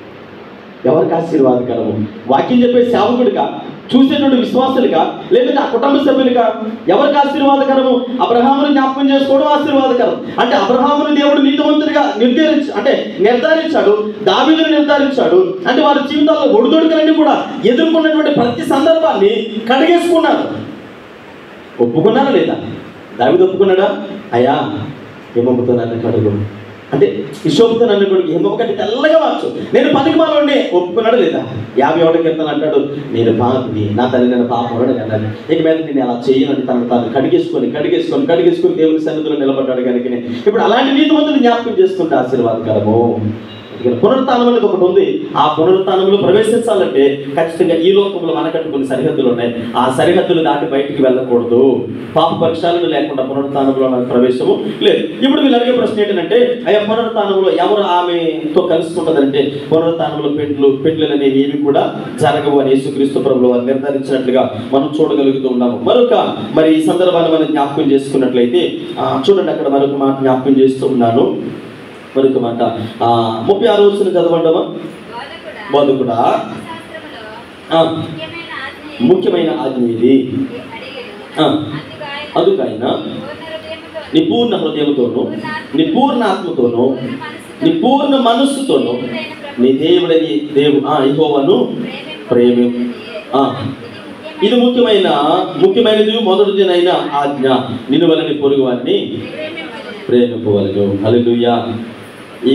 ఎవరికి ఆశీర్వాదకరము వాక్యం చెప్పే సేవకుడిగా చూసేటువంటి విశ్వాసులుగా లేదంటే ఆ కుటుంబ సభ్యులుగా ఎవరికి ఆశీర్వాదకరము అబ్రహామును జ్ఞాపకం చేసుకోవడం ఆశీర్వాదకరం అంటే అబ్రహామును దేవుడు నీతివంతుడిగా నిర్ధారించు అంటే నిర్ధారించాడు దావీదును నిర్ధారించాడు అంటే వారి జీవితాల్లో ఒడిదొడుకులన్నీ కూడా ఎదుర్కొన్నటువంటి ప్రతి సందర్భాన్ని కడిగేసుకున్నారు ఒప్పుకున్నారా లేదా దావిది ఒప్పుకున్నాడా అయ్యా ఏమమ్ముతో నన్ను కడుగు అంటే ఇషోపుతో నన్ను కొడుకు ఏమొకటి తెల్లగా వచ్చు నేను పనికి మాలోనే ఒప్పుకున్నాడా లేదా యాభై ఒకటి కింద అంటాడు నేను పాపిని నా తల్లి నేను పాపం అన్నాడు ఇక మీద నేను అలా చేయనని తను తాను కడిగేసుకొని కడిగేసుకొని కడిగేసుకొని దేవుని సన్నిధిలో నిలబడ్డాడు కనుక ఇప్పుడు అలాంటి నీతి మందులు జ్ఞాపకం చేసుకుంటే ఆశీర్వాదకరము ఇక పునరుత్థానం అనేది ఒకటి ఉంది ఆ పునరుత్థానంలో ప్రవేశించాలంటే ఖచ్చితంగా ఈ లోకంలో మనకంటూ కొన్ని సరిహద్దులు ఉన్నాయి ఆ సరిహద్దులు దాటి బయటికి వెళ్ళకూడదు పాప పరీక్షలను లేకుండా పునరుత్థానంలో మనకు ప్రవేశము లేదు ఇప్పుడు వీళ్ళు అడిగే ప్రశ్న ఏంటంటే అయ్యా పునరుత్థానంలో ఎవరు ఆమెతో కలుసుకుంటుందంటే పునరుత్థానంలో పెండ్లు పెండ్లు అనేవి ఏవి కూడా జరగవు అని యేసుక్రీస్తు ప్రభులు వారు నిర్ధారించినట్లుగా మనం చూడగలుగుతూ ఉన్నాము మరొక మరి ఈ సందర్భాన్ని మనం జ్ఞాపకం చేసుకున్నట్లయితే ఆ, చూడండి అక్కడ మరొక మాట జ్ఞాపకం చేస్తూ ఉన్నాను మరొక మాట ఆ, ముప్పై ఆరు రోజులు చదవండమా బోధకుడా బోధకుడా శాస్త్రములో ఆ, ముఖ్యమైన ఆజ్ఞ ముఖ్యమైన ఆజ్ఞ ఇది అడిగెను. ఆ. అందుకు ఆయన అందుకు ఆయన పూర్ణ హృదయముతోను, నీ పూర్ణ హృదయంతోను నీ పూర్ణ ఆత్మతోను పూర్ణ నీ మనసుతో పూర్ణ మనస్సుతోను దేవుడైన ప్రభు నీ దేవుడని దేవు ఆ యెహోవాను ప్రేమి ఆ. ఇది ముఖ్యమైన ముఖ్యమైనది మొదటిదినైన ఆజ్ఞ నిన్ను వలని పొరుగు వారిని ప్రేమింపవలను హల్లెలూయా ఈ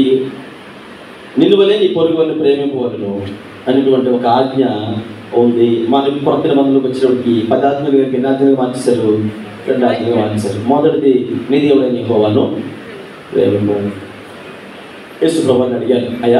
నిన్ను వలె నీ పొరుగు వారిని ప్రేమింపవలను అనేటువంటి ఒక ఆజ్ఞ ఉంది మన కొత్త మందులకు వచ్చినప్పటికి పదార్థులుగా భిన్నార్థులుగా మార్చేశారు రెండు ఆజ్ఞలుగా మార్చేశారు మొదటిది నీ దేవుడని యెహోవాను ప్రేమింపు యేసు ప్రభుని అడిగారు అయ్యా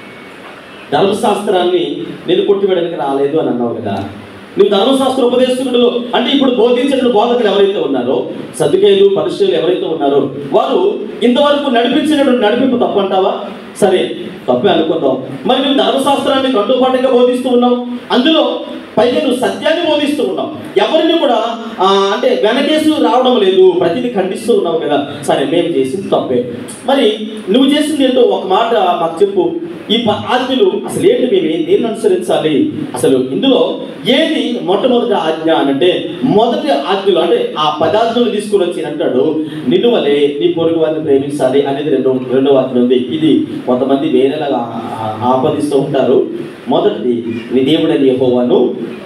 ధర్మశాస్త్రాన్ని నేను కొట్టివేయడానికి రాలేదు అని అన్నావు కదా నువ్వు ధర్మశాస్త్ర ఉపదేశకుడు అంటే ఇప్పుడు బోధించిన బోధకులు ఎవరైతే ఉన్నారో సర్దుకేయులు పరిశీలు ఎవరైతే ఉన్నారో వారు ఇంతవరకు నడిపించినటువంటి నడిపింపు తప్పంటావా సరే తప్పే అనుకుందాం మరి నువ్వు ధర్మశాస్త్రాన్ని కట్టుబాటుగా బోధిస్తూ ఉన్నావు అందులో పైగా నువ్వు సత్యాన్ని బోధిస్తూ ఉన్నావు ఎవరిని కూడా ఆ, అంటే వెనకేసు రావడం లేదు ప్రతిదీ ఖండిస్తూ ఉన్నావు కదా సరే మేము చేసింది తప్పే మరి నువ్వు చేసింది ఏంటో ఒక మాట మాకు చెప్పు ఈ ప- ఆజ్ఞలు అసలు ఏంటి మేము ఏ- దేన్ని అనుసరించాలి అసలు ఇందులో ఏది మొట్టమొదటి ఆజ్ఞ అంటే మొదటి ఆజ్ఞలు అంటే ఆ పదార్థాలు తీసుకుని వచ్చి అంటాడు నిన్ను వలె నీ పొరుగు వారిని ప్రేమించాలి అనేది రెండో రెండో ఆజ్ఞ ఉంది ఇది కొంతమంది వేరేలాగా ఆ- ఆ- ఆపదిస్తూ ఉంటారు మొదటిది నీ దేవుడని యెహోవాను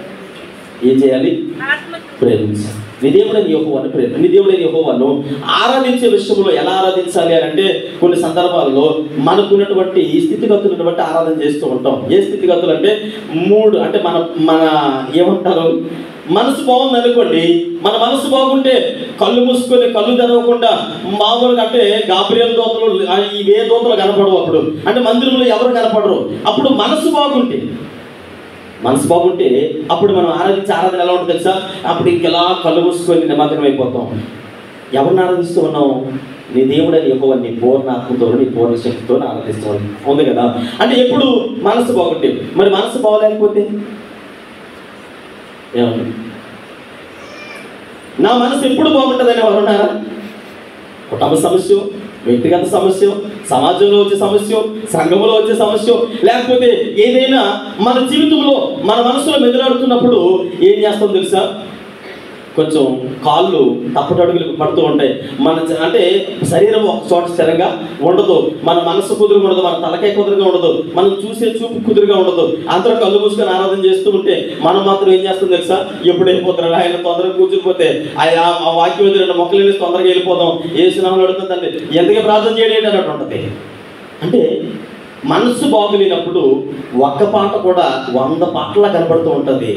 ఏం చేయాలి ఆత్మకు ప్రేమించాలి నీ దేవుడని యెహోవాను ప్రేమ నీ దేవుడని యెహోవాను ఆరాధించే విషయంలో ఎలా ఆరాధించాలి అని అంటే కొన్ని సందర్భాల్లో మనకున్నటువంటి ఈ స్థితిగతులను బట్టి ఆరాధన చేస్తూ ఉంటాం ఏ స్థితిగతులు అంటే మూడు అంటే మన మన ఏమంటారు మనసు బాగుంది అనుకోండి మన మనసు బాగుంటే కళ్ళు మూసుకొని కళ్ళు తెరవకుండా మామూలుగా అంటే గాబ్రియల్ దోతలు ఆ, ఈ వే దోతలు కనపడవు అప్పుడు అంటే మందిరంలో ఎవరు కనపడరు అప్పుడు మనసు బాగుంటే మనసు బాగుంటే అప్పుడు మనం ఆరాధించే ఆరాధన ఎలా ఉంటుంది తెలుసా అప్పుడు ఇంకెలా కళ్ళు మూసుకొని నిమగ్నం అయిపోతాం ఎవరిని ఆరాధిస్తూ ఉన్నావు నీ దేవుడని ఎక్కువ నీ పూర్ణ ఆత్మతో నీ పూర్ణ శక్తితో ఆరాధిస్తూ ఉన్నావు. ఉంది కదా అంటే ఎప్పుడు మనసు బాగుంటే మరి మనసు బాగలేకపోతే ఏమండి నా మనసు ఎప్పుడు బాగుంటుందని ఎవరు ఉన్నారా కుటుంబ సమస్య వ్యక్తిగత సమస్య సమాజంలో వచ్చే సమస్య సంఘంలో వచ్చే సమస్య లేకపోతే ఏదైనా మన జీవితంలో మన మనసులో మెదలాడుతున్నప్పుడు ఏం చేస్తాం తెలుసా కొంచెం కాళ్ళు తప్పటడుగులు పడుతూ ఉంటాయి మన జ- అంటే శరీరం ఒక చోట స్థిరంగా ఉండదు మన మనసు కుదురుగా ఉండదు మన తలకాయ కుదురుగా ఉండదు మనం చూసే చూపు కుదురుగా ఉండదు అందరూ కళ్ళు మూసుకొని ఆరాధన చేస్తూ ఉంటే మనం మాత్రం ఏం చేస్తాం తెలుసా ఎప్పుడు వెళ్ళిపోతారు ఆయన తొందరగా కూర్చునిపోతే ఆయన ఆ వాక్యం ఎదురు రెండు మొక్కలు వేసి తొందరగా వెళ్ళిపోదాం ఏ సినిమాలు అడుగుతుందండి ఎందుకే ప్రార్థన చేయడం ఏంటి అన్నట్టు ఉంటుంది అంటే మనసు బాగులేనప్పుడు ఒక్క పాట కూడా వంద పాటలా కనబడుతూ ఉంటుంది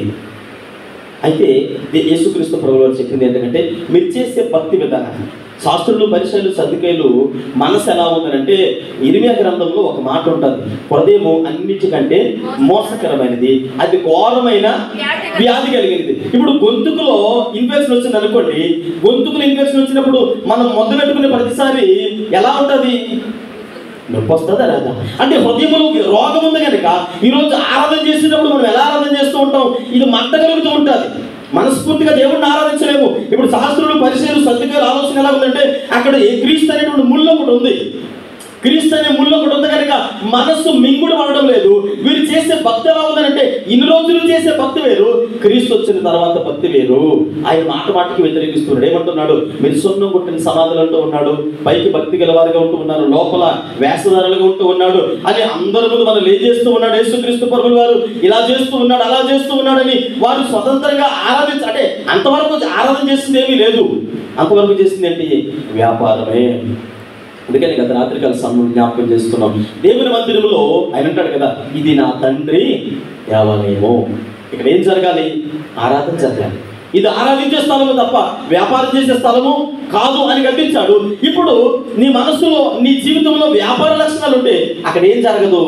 అయితే దే- యేసుక్రీస్తు ప్రభు వారు చెప్పింది ఏంటంటే మీరు చేసే భక్తి విధానం శాస్త్రులు పరిశీలు సర్దుకాయలు మనసు ఎలా ఉందనంటే ఇరిమియా గ్రంథంలో ఒక మాట ఉంటుంది హృదయము అన్నిటికంటే మోసకరమైనది అది ఘోరమైన వ్యాధి కలిగినది ఇప్పుడు గొంతుకులో ఇన్ఫెక్షన్ వచ్చింది అనుకోండి గొంతుకులో ఇన్ఫెక్షన్ వచ్చినప్పుడు మనం మొదలు పెట్టుకునే ప్రతిసారి ఎలా ఉంటుంది నొప్పి వస్తుందా రాదా అంటే హృదయంలో రోగం ఉంది కనుక ఈరోజు ఆరాధన చేసేటప్పుడు మనం ఎలా ఆరాధన చేస్తూ ఉంటాం ఇది మంట కలుగుతూ ఉంటుంది మనస్ఫూర్తిగా దేవుడిని ఆరాధించలేము ఇప్పుడు శాస్త్రులు పరిశీలు సర్దుకాయలు ఆలోచన ఎలా ఉందంటే అక్కడ ఏ క్రీస్తు అనేటువంటి ముళ్ళు ఒకటి ఉంది క్రీస్తు అనే ముళ్ళు ఒకటి ఉంది కనుక మనస్సు మింగుడు పడడం లేదు వీరు చేసే భక్తి ఎలా ఉందనంటే ఇన్ని రోజులు చేసే భక్తి వేరు క్రీస్తు వచ్చిన తర్వాత భక్తి వేరు ఆయన మాట మాటకి వ్యతిరేకిస్తున్నాడు ఏమంటున్నాడు మీరు సున్నం కొట్టిన సమాధులు అంటూ ఉన్నాడు పైకి భక్తి గలవారుగా ఉంటూ ఉన్నారు లోపల వేషధారులుగా ఉంటూ ఉన్నాడు అని అందరి ముందు మనం ఏం చేస్తూ ఉన్నాడు యేసుక్రీస్తు పరుగులు వారు ఇలా చేస్తూ ఉన్నాడు అలా చేస్తూ ఉన్నాడని వారు స్వతంత్రంగా ఆరాధించ అంటే అంతవరకు ఆరాధన చేసింది ఏమీ లేదు అంతవరకు చేసింది ఏంటి వ్యాపారమే అందుకని గత రాత్రికాల సమయం జ్ఞాపకం చేస్తున్నాం దేవుని మందిరంలో ఆయన అంటాడు కదా ఇది నా తండ్రి దేవాలయము ఇక్కడ ఏం జరగాలి ఆరాధన జరగాలి ఇది ఆరాధించే స్థలము తప్ప వ్యాపారం చేసే స్థలము కాదు అని కల్పించాడు ఇప్పుడు నీ మనస్సులో నీ జీవితంలో వ్యాపార లక్షణాలు ఉంటే అక్కడ ఏం జరగదు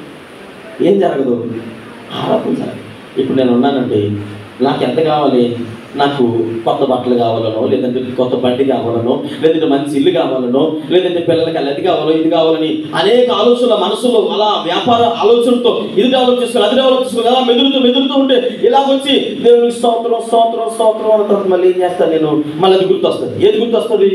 ఏం జరగదు ఆరాధన జరగదు ఇప్పుడు నేను ఉన్నానంటే నాకు ఎంత కావాలి నాకు కొత్త బట్టలు కావాలనో లేదంటే కొత్త బండి కావాలనో లేదంటే మంచి ఇల్లు కావాలనో లేదంటే పిల్లలకి అలా అది కావాలో ఇది కావాలని అనేక ఆలోచనల మనసులో అలా వ్యాపార ఆలోచనతో ఇది డెవలప్ చేసుకోవాలి అది డెవలప్ చేసుకోవాలి అలా మెదులుతూ మెదులుతూ ఉంటే ఇలా వచ్చి దేవునికి స్తోత్రం స్తోత్రం స్తోత్రం అన్న తర్వాత మళ్ళీ ఏం చేస్తాను నేను మళ్ళీ అది గుర్తు వస్తుంది ఏది గుర్తు వస్తుంది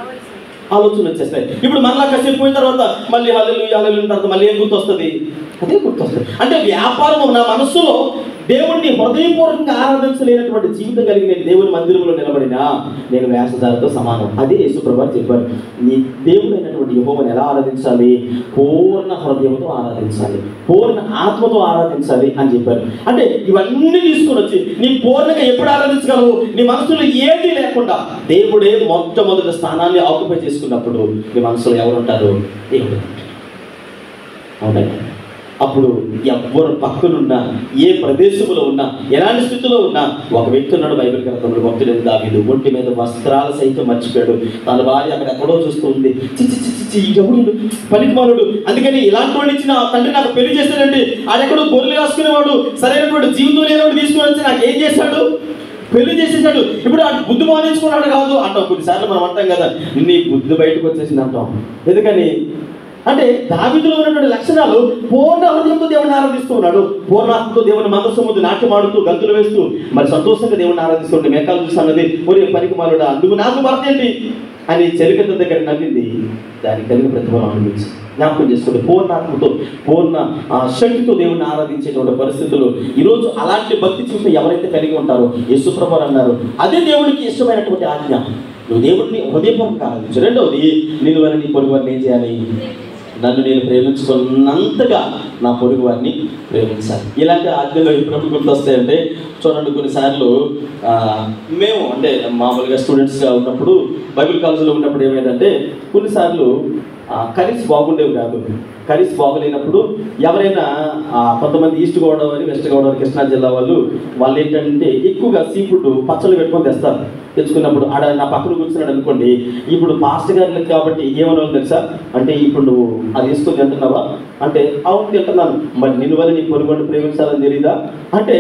ఆలోచన వచ్చేస్తాయి ఇప్పుడు మళ్ళా కాసేపు పోయిన తర్వాత మళ్ళీ హల్లెలూయా హల్లెలూయా తర్వాత మళ్ళీ ఏం గుర్తొస్తుంది అదే గుర్తొస్తుంది అంటే వ్యాపారం నా మనస్సులో దేవుణ్ణి హృదయపూర్వకంగా ఆరాధించలేనటువంటి జీవితం కలిగి నేను దేవుని మందిరంలో నిలబడినా నేను వేషధారతో సమానం అదే యేసుప్రభు చెప్పారు నీ దేవుడైనటువంటి యహోవని ఎలా ఆరాధించాలి పూర్ణ హృదయంతో ఆరాధించాలి పూర్ణ ఆత్మతో ఆరాధించాలి అని చెప్పారు అంటే ఇవన్నీ తీసుకొని వచ్చి నీ పూర్ణంగా ఎప్పుడు ఆరాధించగలవు నీ మనసులో ఏది లేకుండా దేవుడే మొట్టమొదటి స్థానాన్ని ఆక్యుపై చేసుకున్నప్పుడు నీ మనసులో ఎవరుంటారు దేవుడు అవునండి అప్పుడు ఎవ్వరు పక్కనున్నా ఏ ప్రదేశంలో ఉన్నా ఎలాంటి స్థితిలో ఉన్నా ఒక వ్యక్తి ఉన్నాడు బైబిల్ గ్రంథంలో భక్తుడైన దావీదు ఒంటి మీద వస్త్రాల సైతం మర్చిపోయాడు తన భార్య అక్కడ ఎక్కడో చూస్తూ ఉంది చిచ్చి చిచ్చి చిచ్చి ఎవడు పనికిమానుడు అందుకని ఇలాంటి వాడిని ఇచ్చిన తండ్రి నాకు పెళ్లి చేశాడంటే ఆడెక్కడో గొర్రెలు రాసుకునేవాడు సరైనటువంటి జీవితం లేనివాడు తీసుకుని వచ్చి నాకు ఏం చేశాడు పెళ్లి చేసేసాడు ఇప్పుడు ఆ బుద్ధి మానేసుకున్నాడు కాదు అంటాం కొన్నిసార్లు మనం అంటాం కదా నీ బుద్ధి బయటకు వచ్చేసింది అంటాం ఎందుకని అంటే దావిదిలో ఉన్నటువంటి లక్షణాలు పూర్ణ హృదయంతో దేవుని ఆరాధిస్తూ ఉన్నాడు పూర్ణాత్మతో దేవుని మనసు ముందు నాట్యం ఆడుతూ గంతులు వేస్తూ మరి సంతోషంగా దేవుని ఆరాధిస్తుంటే మేకాలు చూసి అన్నది ఒరే పనికి మాలుడా నువ్వు నాకు భర్త ఏంటి అని చెలికత దగ్గర నవ్వింది దానికి కలిగిన ప్రతిఫలం అనిపించి జ్ఞాపకం చేసుకోండి పూర్ణాత్మతో పూర్ణ ఆ, శక్తితో దేవుని ఆరాధించేటువంటి పరిస్థితులు ఈరోజు అలాంటి భక్తి చూస్తే ఎవరైతే కలిగి ఉంటారో యేసుప్రభు అన్నారు అదే దేవునికి ఇష్టమైనటువంటి ఆజ్ఞ నువ్వు దేవుడిని హృదయపూర్వకంగా ఆరాధించు రెండవది నేను వారిని నీ పొరుగు వారిని ఏం చేయాలి నన్ను నేను ప్రేమించుకున్నంతగా నా పొరుగు వారిని ప్రేమించాలి ఇలాంటి ఆజ్ఞలు ఎప్పుడప్పుడు గుర్తొస్తాయంటే చూడండి కొన్నిసార్లు ఆ, మేము అంటే మామూలుగా స్టూడెంట్స్గా ఉన్నప్పుడు బైబిల్ కాలేజీలో ఉన్నప్పుడు ఏమైందంటే కొన్నిసార్లు కర్రీస్ బాగుండేవి కాదు కర్రీస్ బాగలేనప్పుడు ఎవరైనా ఆ, కొంతమంది ఈస్ట్ గోదావరి వెస్ట్ గోదావరి కృష్ణా జిల్లా వాళ్ళు వాళ్ళు ఏంటంటే ఎక్కువగా సీ ఫుడ్ పచ్చళ్ళు పెట్టుకొని తెస్తారు తెచ్చుకున్నప్పుడు ఆడ నా పక్కన కూర్చున్నాడు అనుకోండి ఇప్పుడు పాస్ట్ గారికి కాబట్టి ఏమన్నా తెలుసా అంటే ఇప్పుడు నువ్వు అది వేసుకొని తింటున్నావా అంటే అవును తింటున్నాను మరి నిన్ను వల్ల నీ పొరుగుని ప్రేమించాలని తెలీదా అంటే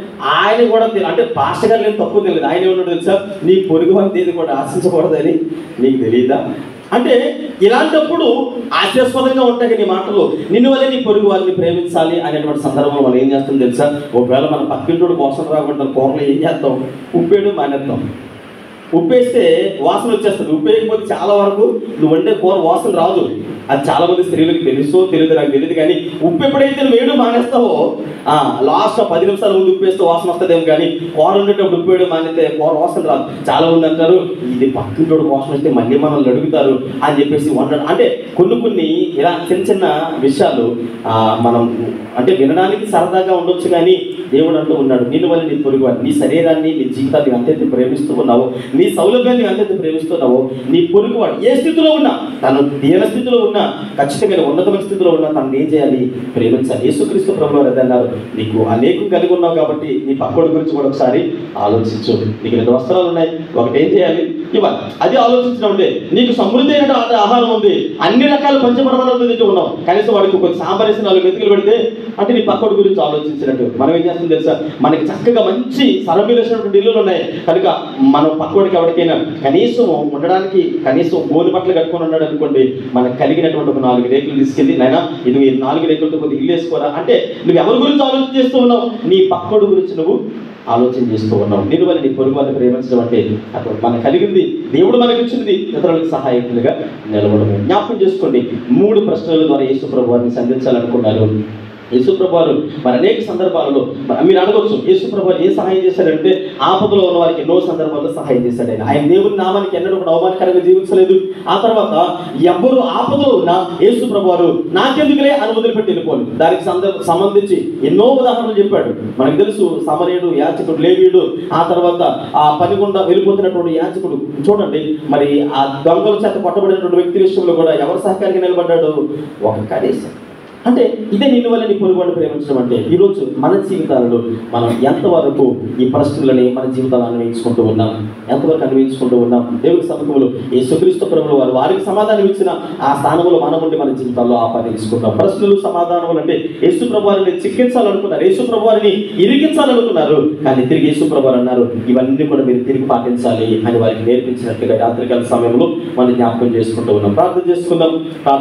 ఆయన కూడా తెలి- అంటే పాస్ట్ గారు లేదు తక్కువ తెలియదు ఆయన ఏమన్నాడు తెలుసా నీ పొరుగు అని దేని కూడా ఆశించకూడదని నీకు తెలియదా అంటే ఇలాంటప్పుడు ఆశాస్పదంగా ఉంటాయి నీ మాటలు నిన్ను వల్లే నీ పొరుగు వారిని ప్రేమించాలి అనేటువంటి సందర్భంలో మనం ఏం చేస్తాం తెలుసా ఒకవేళ మన పక్కింటోడు కోసం రాకుండా కూరలు ఏం చేస్తాం ఉప్పేడు మానేస్తాం ఉప్పేస్తే వాసన వచ్చేస్తుంది ఉప్పేయకపోతే చాలా వరకు నువ్వు వండే కూర వాసన రాదు అది చాలా మంది స్త్రీలకు తెలుసు తెలియదు నాకు తెలియదు కానీ ఉప్పు ఎప్పుడైతే నువ్వు వేయడం మానేస్తావో ఆ లాస్ట్ పది నిమిషాల ముందు ఉప్పేస్తే వాసన వస్తుందేమో కానీ కూర ఉండేటప్పుడు ఉప్పు వేయడం మానేస్తే కూర వాసన రాదు చాలా మంది అంటారు ఇది పక్కింటోడు వాసన వస్తే మళ్ళీ మనల్ని అడుగుతారు అని చెప్పేసి వండడం అంటే కొన్ని కొన్ని ఇలా చిన్న చిన్న విషయాలు ఆ, మనం అంటే వినడానికి సరదాగా ఉండొచ్చు కానీ దేవుడు అంటూ ఉన్నాడు నేను వల్ల నీ పొరుగు వాడు. నీ శరీరాన్ని నీ జీవితాన్ని అంతైతే ప్రేమిస్తూ ఉన్నావో నీ సౌలభ్యాన్ని అంతైతే ప్రేమిస్తున్నావో నీ పొరుగు వాడు ఏ స్థితిలో ఉన్నా తను దీన స్థితిలో ఉన్నా ఖచ్చితంగా ఉన్నతమైన స్థితిలో ఉన్నా తను ఏం చేయాలి ప్రేమించాలి యేసుక్రీస్తు ప్రభు వారు అదే అన్నారు నీకు అనేకం కలిగి ఉన్నావు కాబట్టి నీ పక్కోడి గురించి కూడా ఒకసారి ఆలోచించు నీకు రెండు వస్త్రాలు ఉన్నాయి ఒకటి ఏం చేయాలి ఇవ్వాలి అది ఆలోచించడం ఉంటే నీకు సమృద్ధి అయిన ఆహారం ఉంది అన్ని రకాల పంచపరమాణాలు తింటూ ఉన్నావు కనీసం వాడికి కొంచెం సాంబారేసి నాలుగు మెతుకులు పెడితే అంటే నీ పక్కోడి గురించి ఆలోచించినట్టు మనం ఏం చేస్తాం తెలుసా మనకి చక్కగా మంచి సరబీలసినటువంటి ఇల్లులు ఉన్నాయి కనుక మనం పక్కోడికి ఎవరికైనా కనీసం ఉండడానికి కనీసం గోలు బట్టలు కట్టుకొని ఉన్నాడు అనుకోండి మనకు కలిగినటువంటి ఒక నాలుగు రేకులు తీసుకెళ్ళి నాయనా ఇది ఈ నాలుగు రేకులతో కొద్దిగా ఇల్లు వేసుకోరా అంటే నువ్వు ఎవరి గురించి ఆలోచన చేస్తూ ఉన్నావు నీ పక్కోడి గురించి నువ్వు ఆలోచన చేస్తూ ఉన్నావు నేను వల్ల నీ పొరుగు వారిని ప్రేమించడం అంటే అప్పుడు మనకు కలిగింది దేవుడు మనకి ఇచ్చింది ఇతరులకు సహాయకులుగా నిలవడమే జ్ఞాపకం చేసుకోండి మూడు ప్రశ్నల ద్వారా యేసు ప్రభు వారిని సంధించాలనుకున్నారు యేసుప్రభు వారు మరి అనేక సందర్భాలలో మరి మీరు అడగొచ్చు యేసుప్రభు వారు ఏ సహాయం చేశారంటే ఆపదలో ఉన్న వారికి ఎన్నో సందర్భాల్లో సహాయం చేశాడు ఆయన ఆయన దేవుని నామానికి ఎన్నడూ కూడా అవమానకరంగా జీవించలేదు ఆ తర్వాత ఎవ్వరు ఆపదలో ఉన్న యేసుప్రభు వారు నాకెందుకులే అని వదిలిపెట్టి వెళ్ళిపోను దానికి సందర్భ సంబంధించి ఎన్నో ఉదాహరణలు చెప్పాడు మనకు తెలుసు సమరయుడు యాచకుడు లేవీయుడు ఆ తర్వాత ఆ పని గుండా వెళ్ళిపోతున్నటువంటి యాచకుడు చూడండి మరి ఆ దొంగల చేత పట్టబడినటువంటి వ్యక్తి విషయంలో కూడా ఎవరు సహకారంగా నిలబడ్డాడు ఒక కనీసం అంటే ఇదే నిన్ను వల్ల నీ పొరుగువాడిని ప్రేమించడం అంటే ఈరోజు మన జీవితాలలో మనం ఎంతవరకు ఈ ప్రశ్నలని మన జీవితాలు అన్వయించుకుంటూ ఉన్నాం ఎంతవరకు అన్వయించుకుంటూ ఉన్నాం దేవుడి సముఖంలో ఈ సుక్రీస్తు ప్రభులు వారు వారికి సమాధానం ఇచ్చిన ఆ స్థానంలో మనం ఉండి మన జీవితాల్లో ఆపాదించుకుంటాం ప్రశ్నలు సమాధానములు అంటే యేసు ప్రభు వారిని చిక్కించాలనుకున్నారు యేసు ప్రభు వారిని ఇరిగించాలనుకున్నారు కానీ తిరిగి యేసు ప్రభు వారు అన్నారు ఇవన్నీ కూడా మీరు తిరిగి పాటించాలి అని వారికి నేర్పించినట్టుగా రాత్రికాల సమయంలో మనం జ్ఞాపకం చేసుకుంటూ ఉన్నాం ప్రార్థన చేసుకుందాం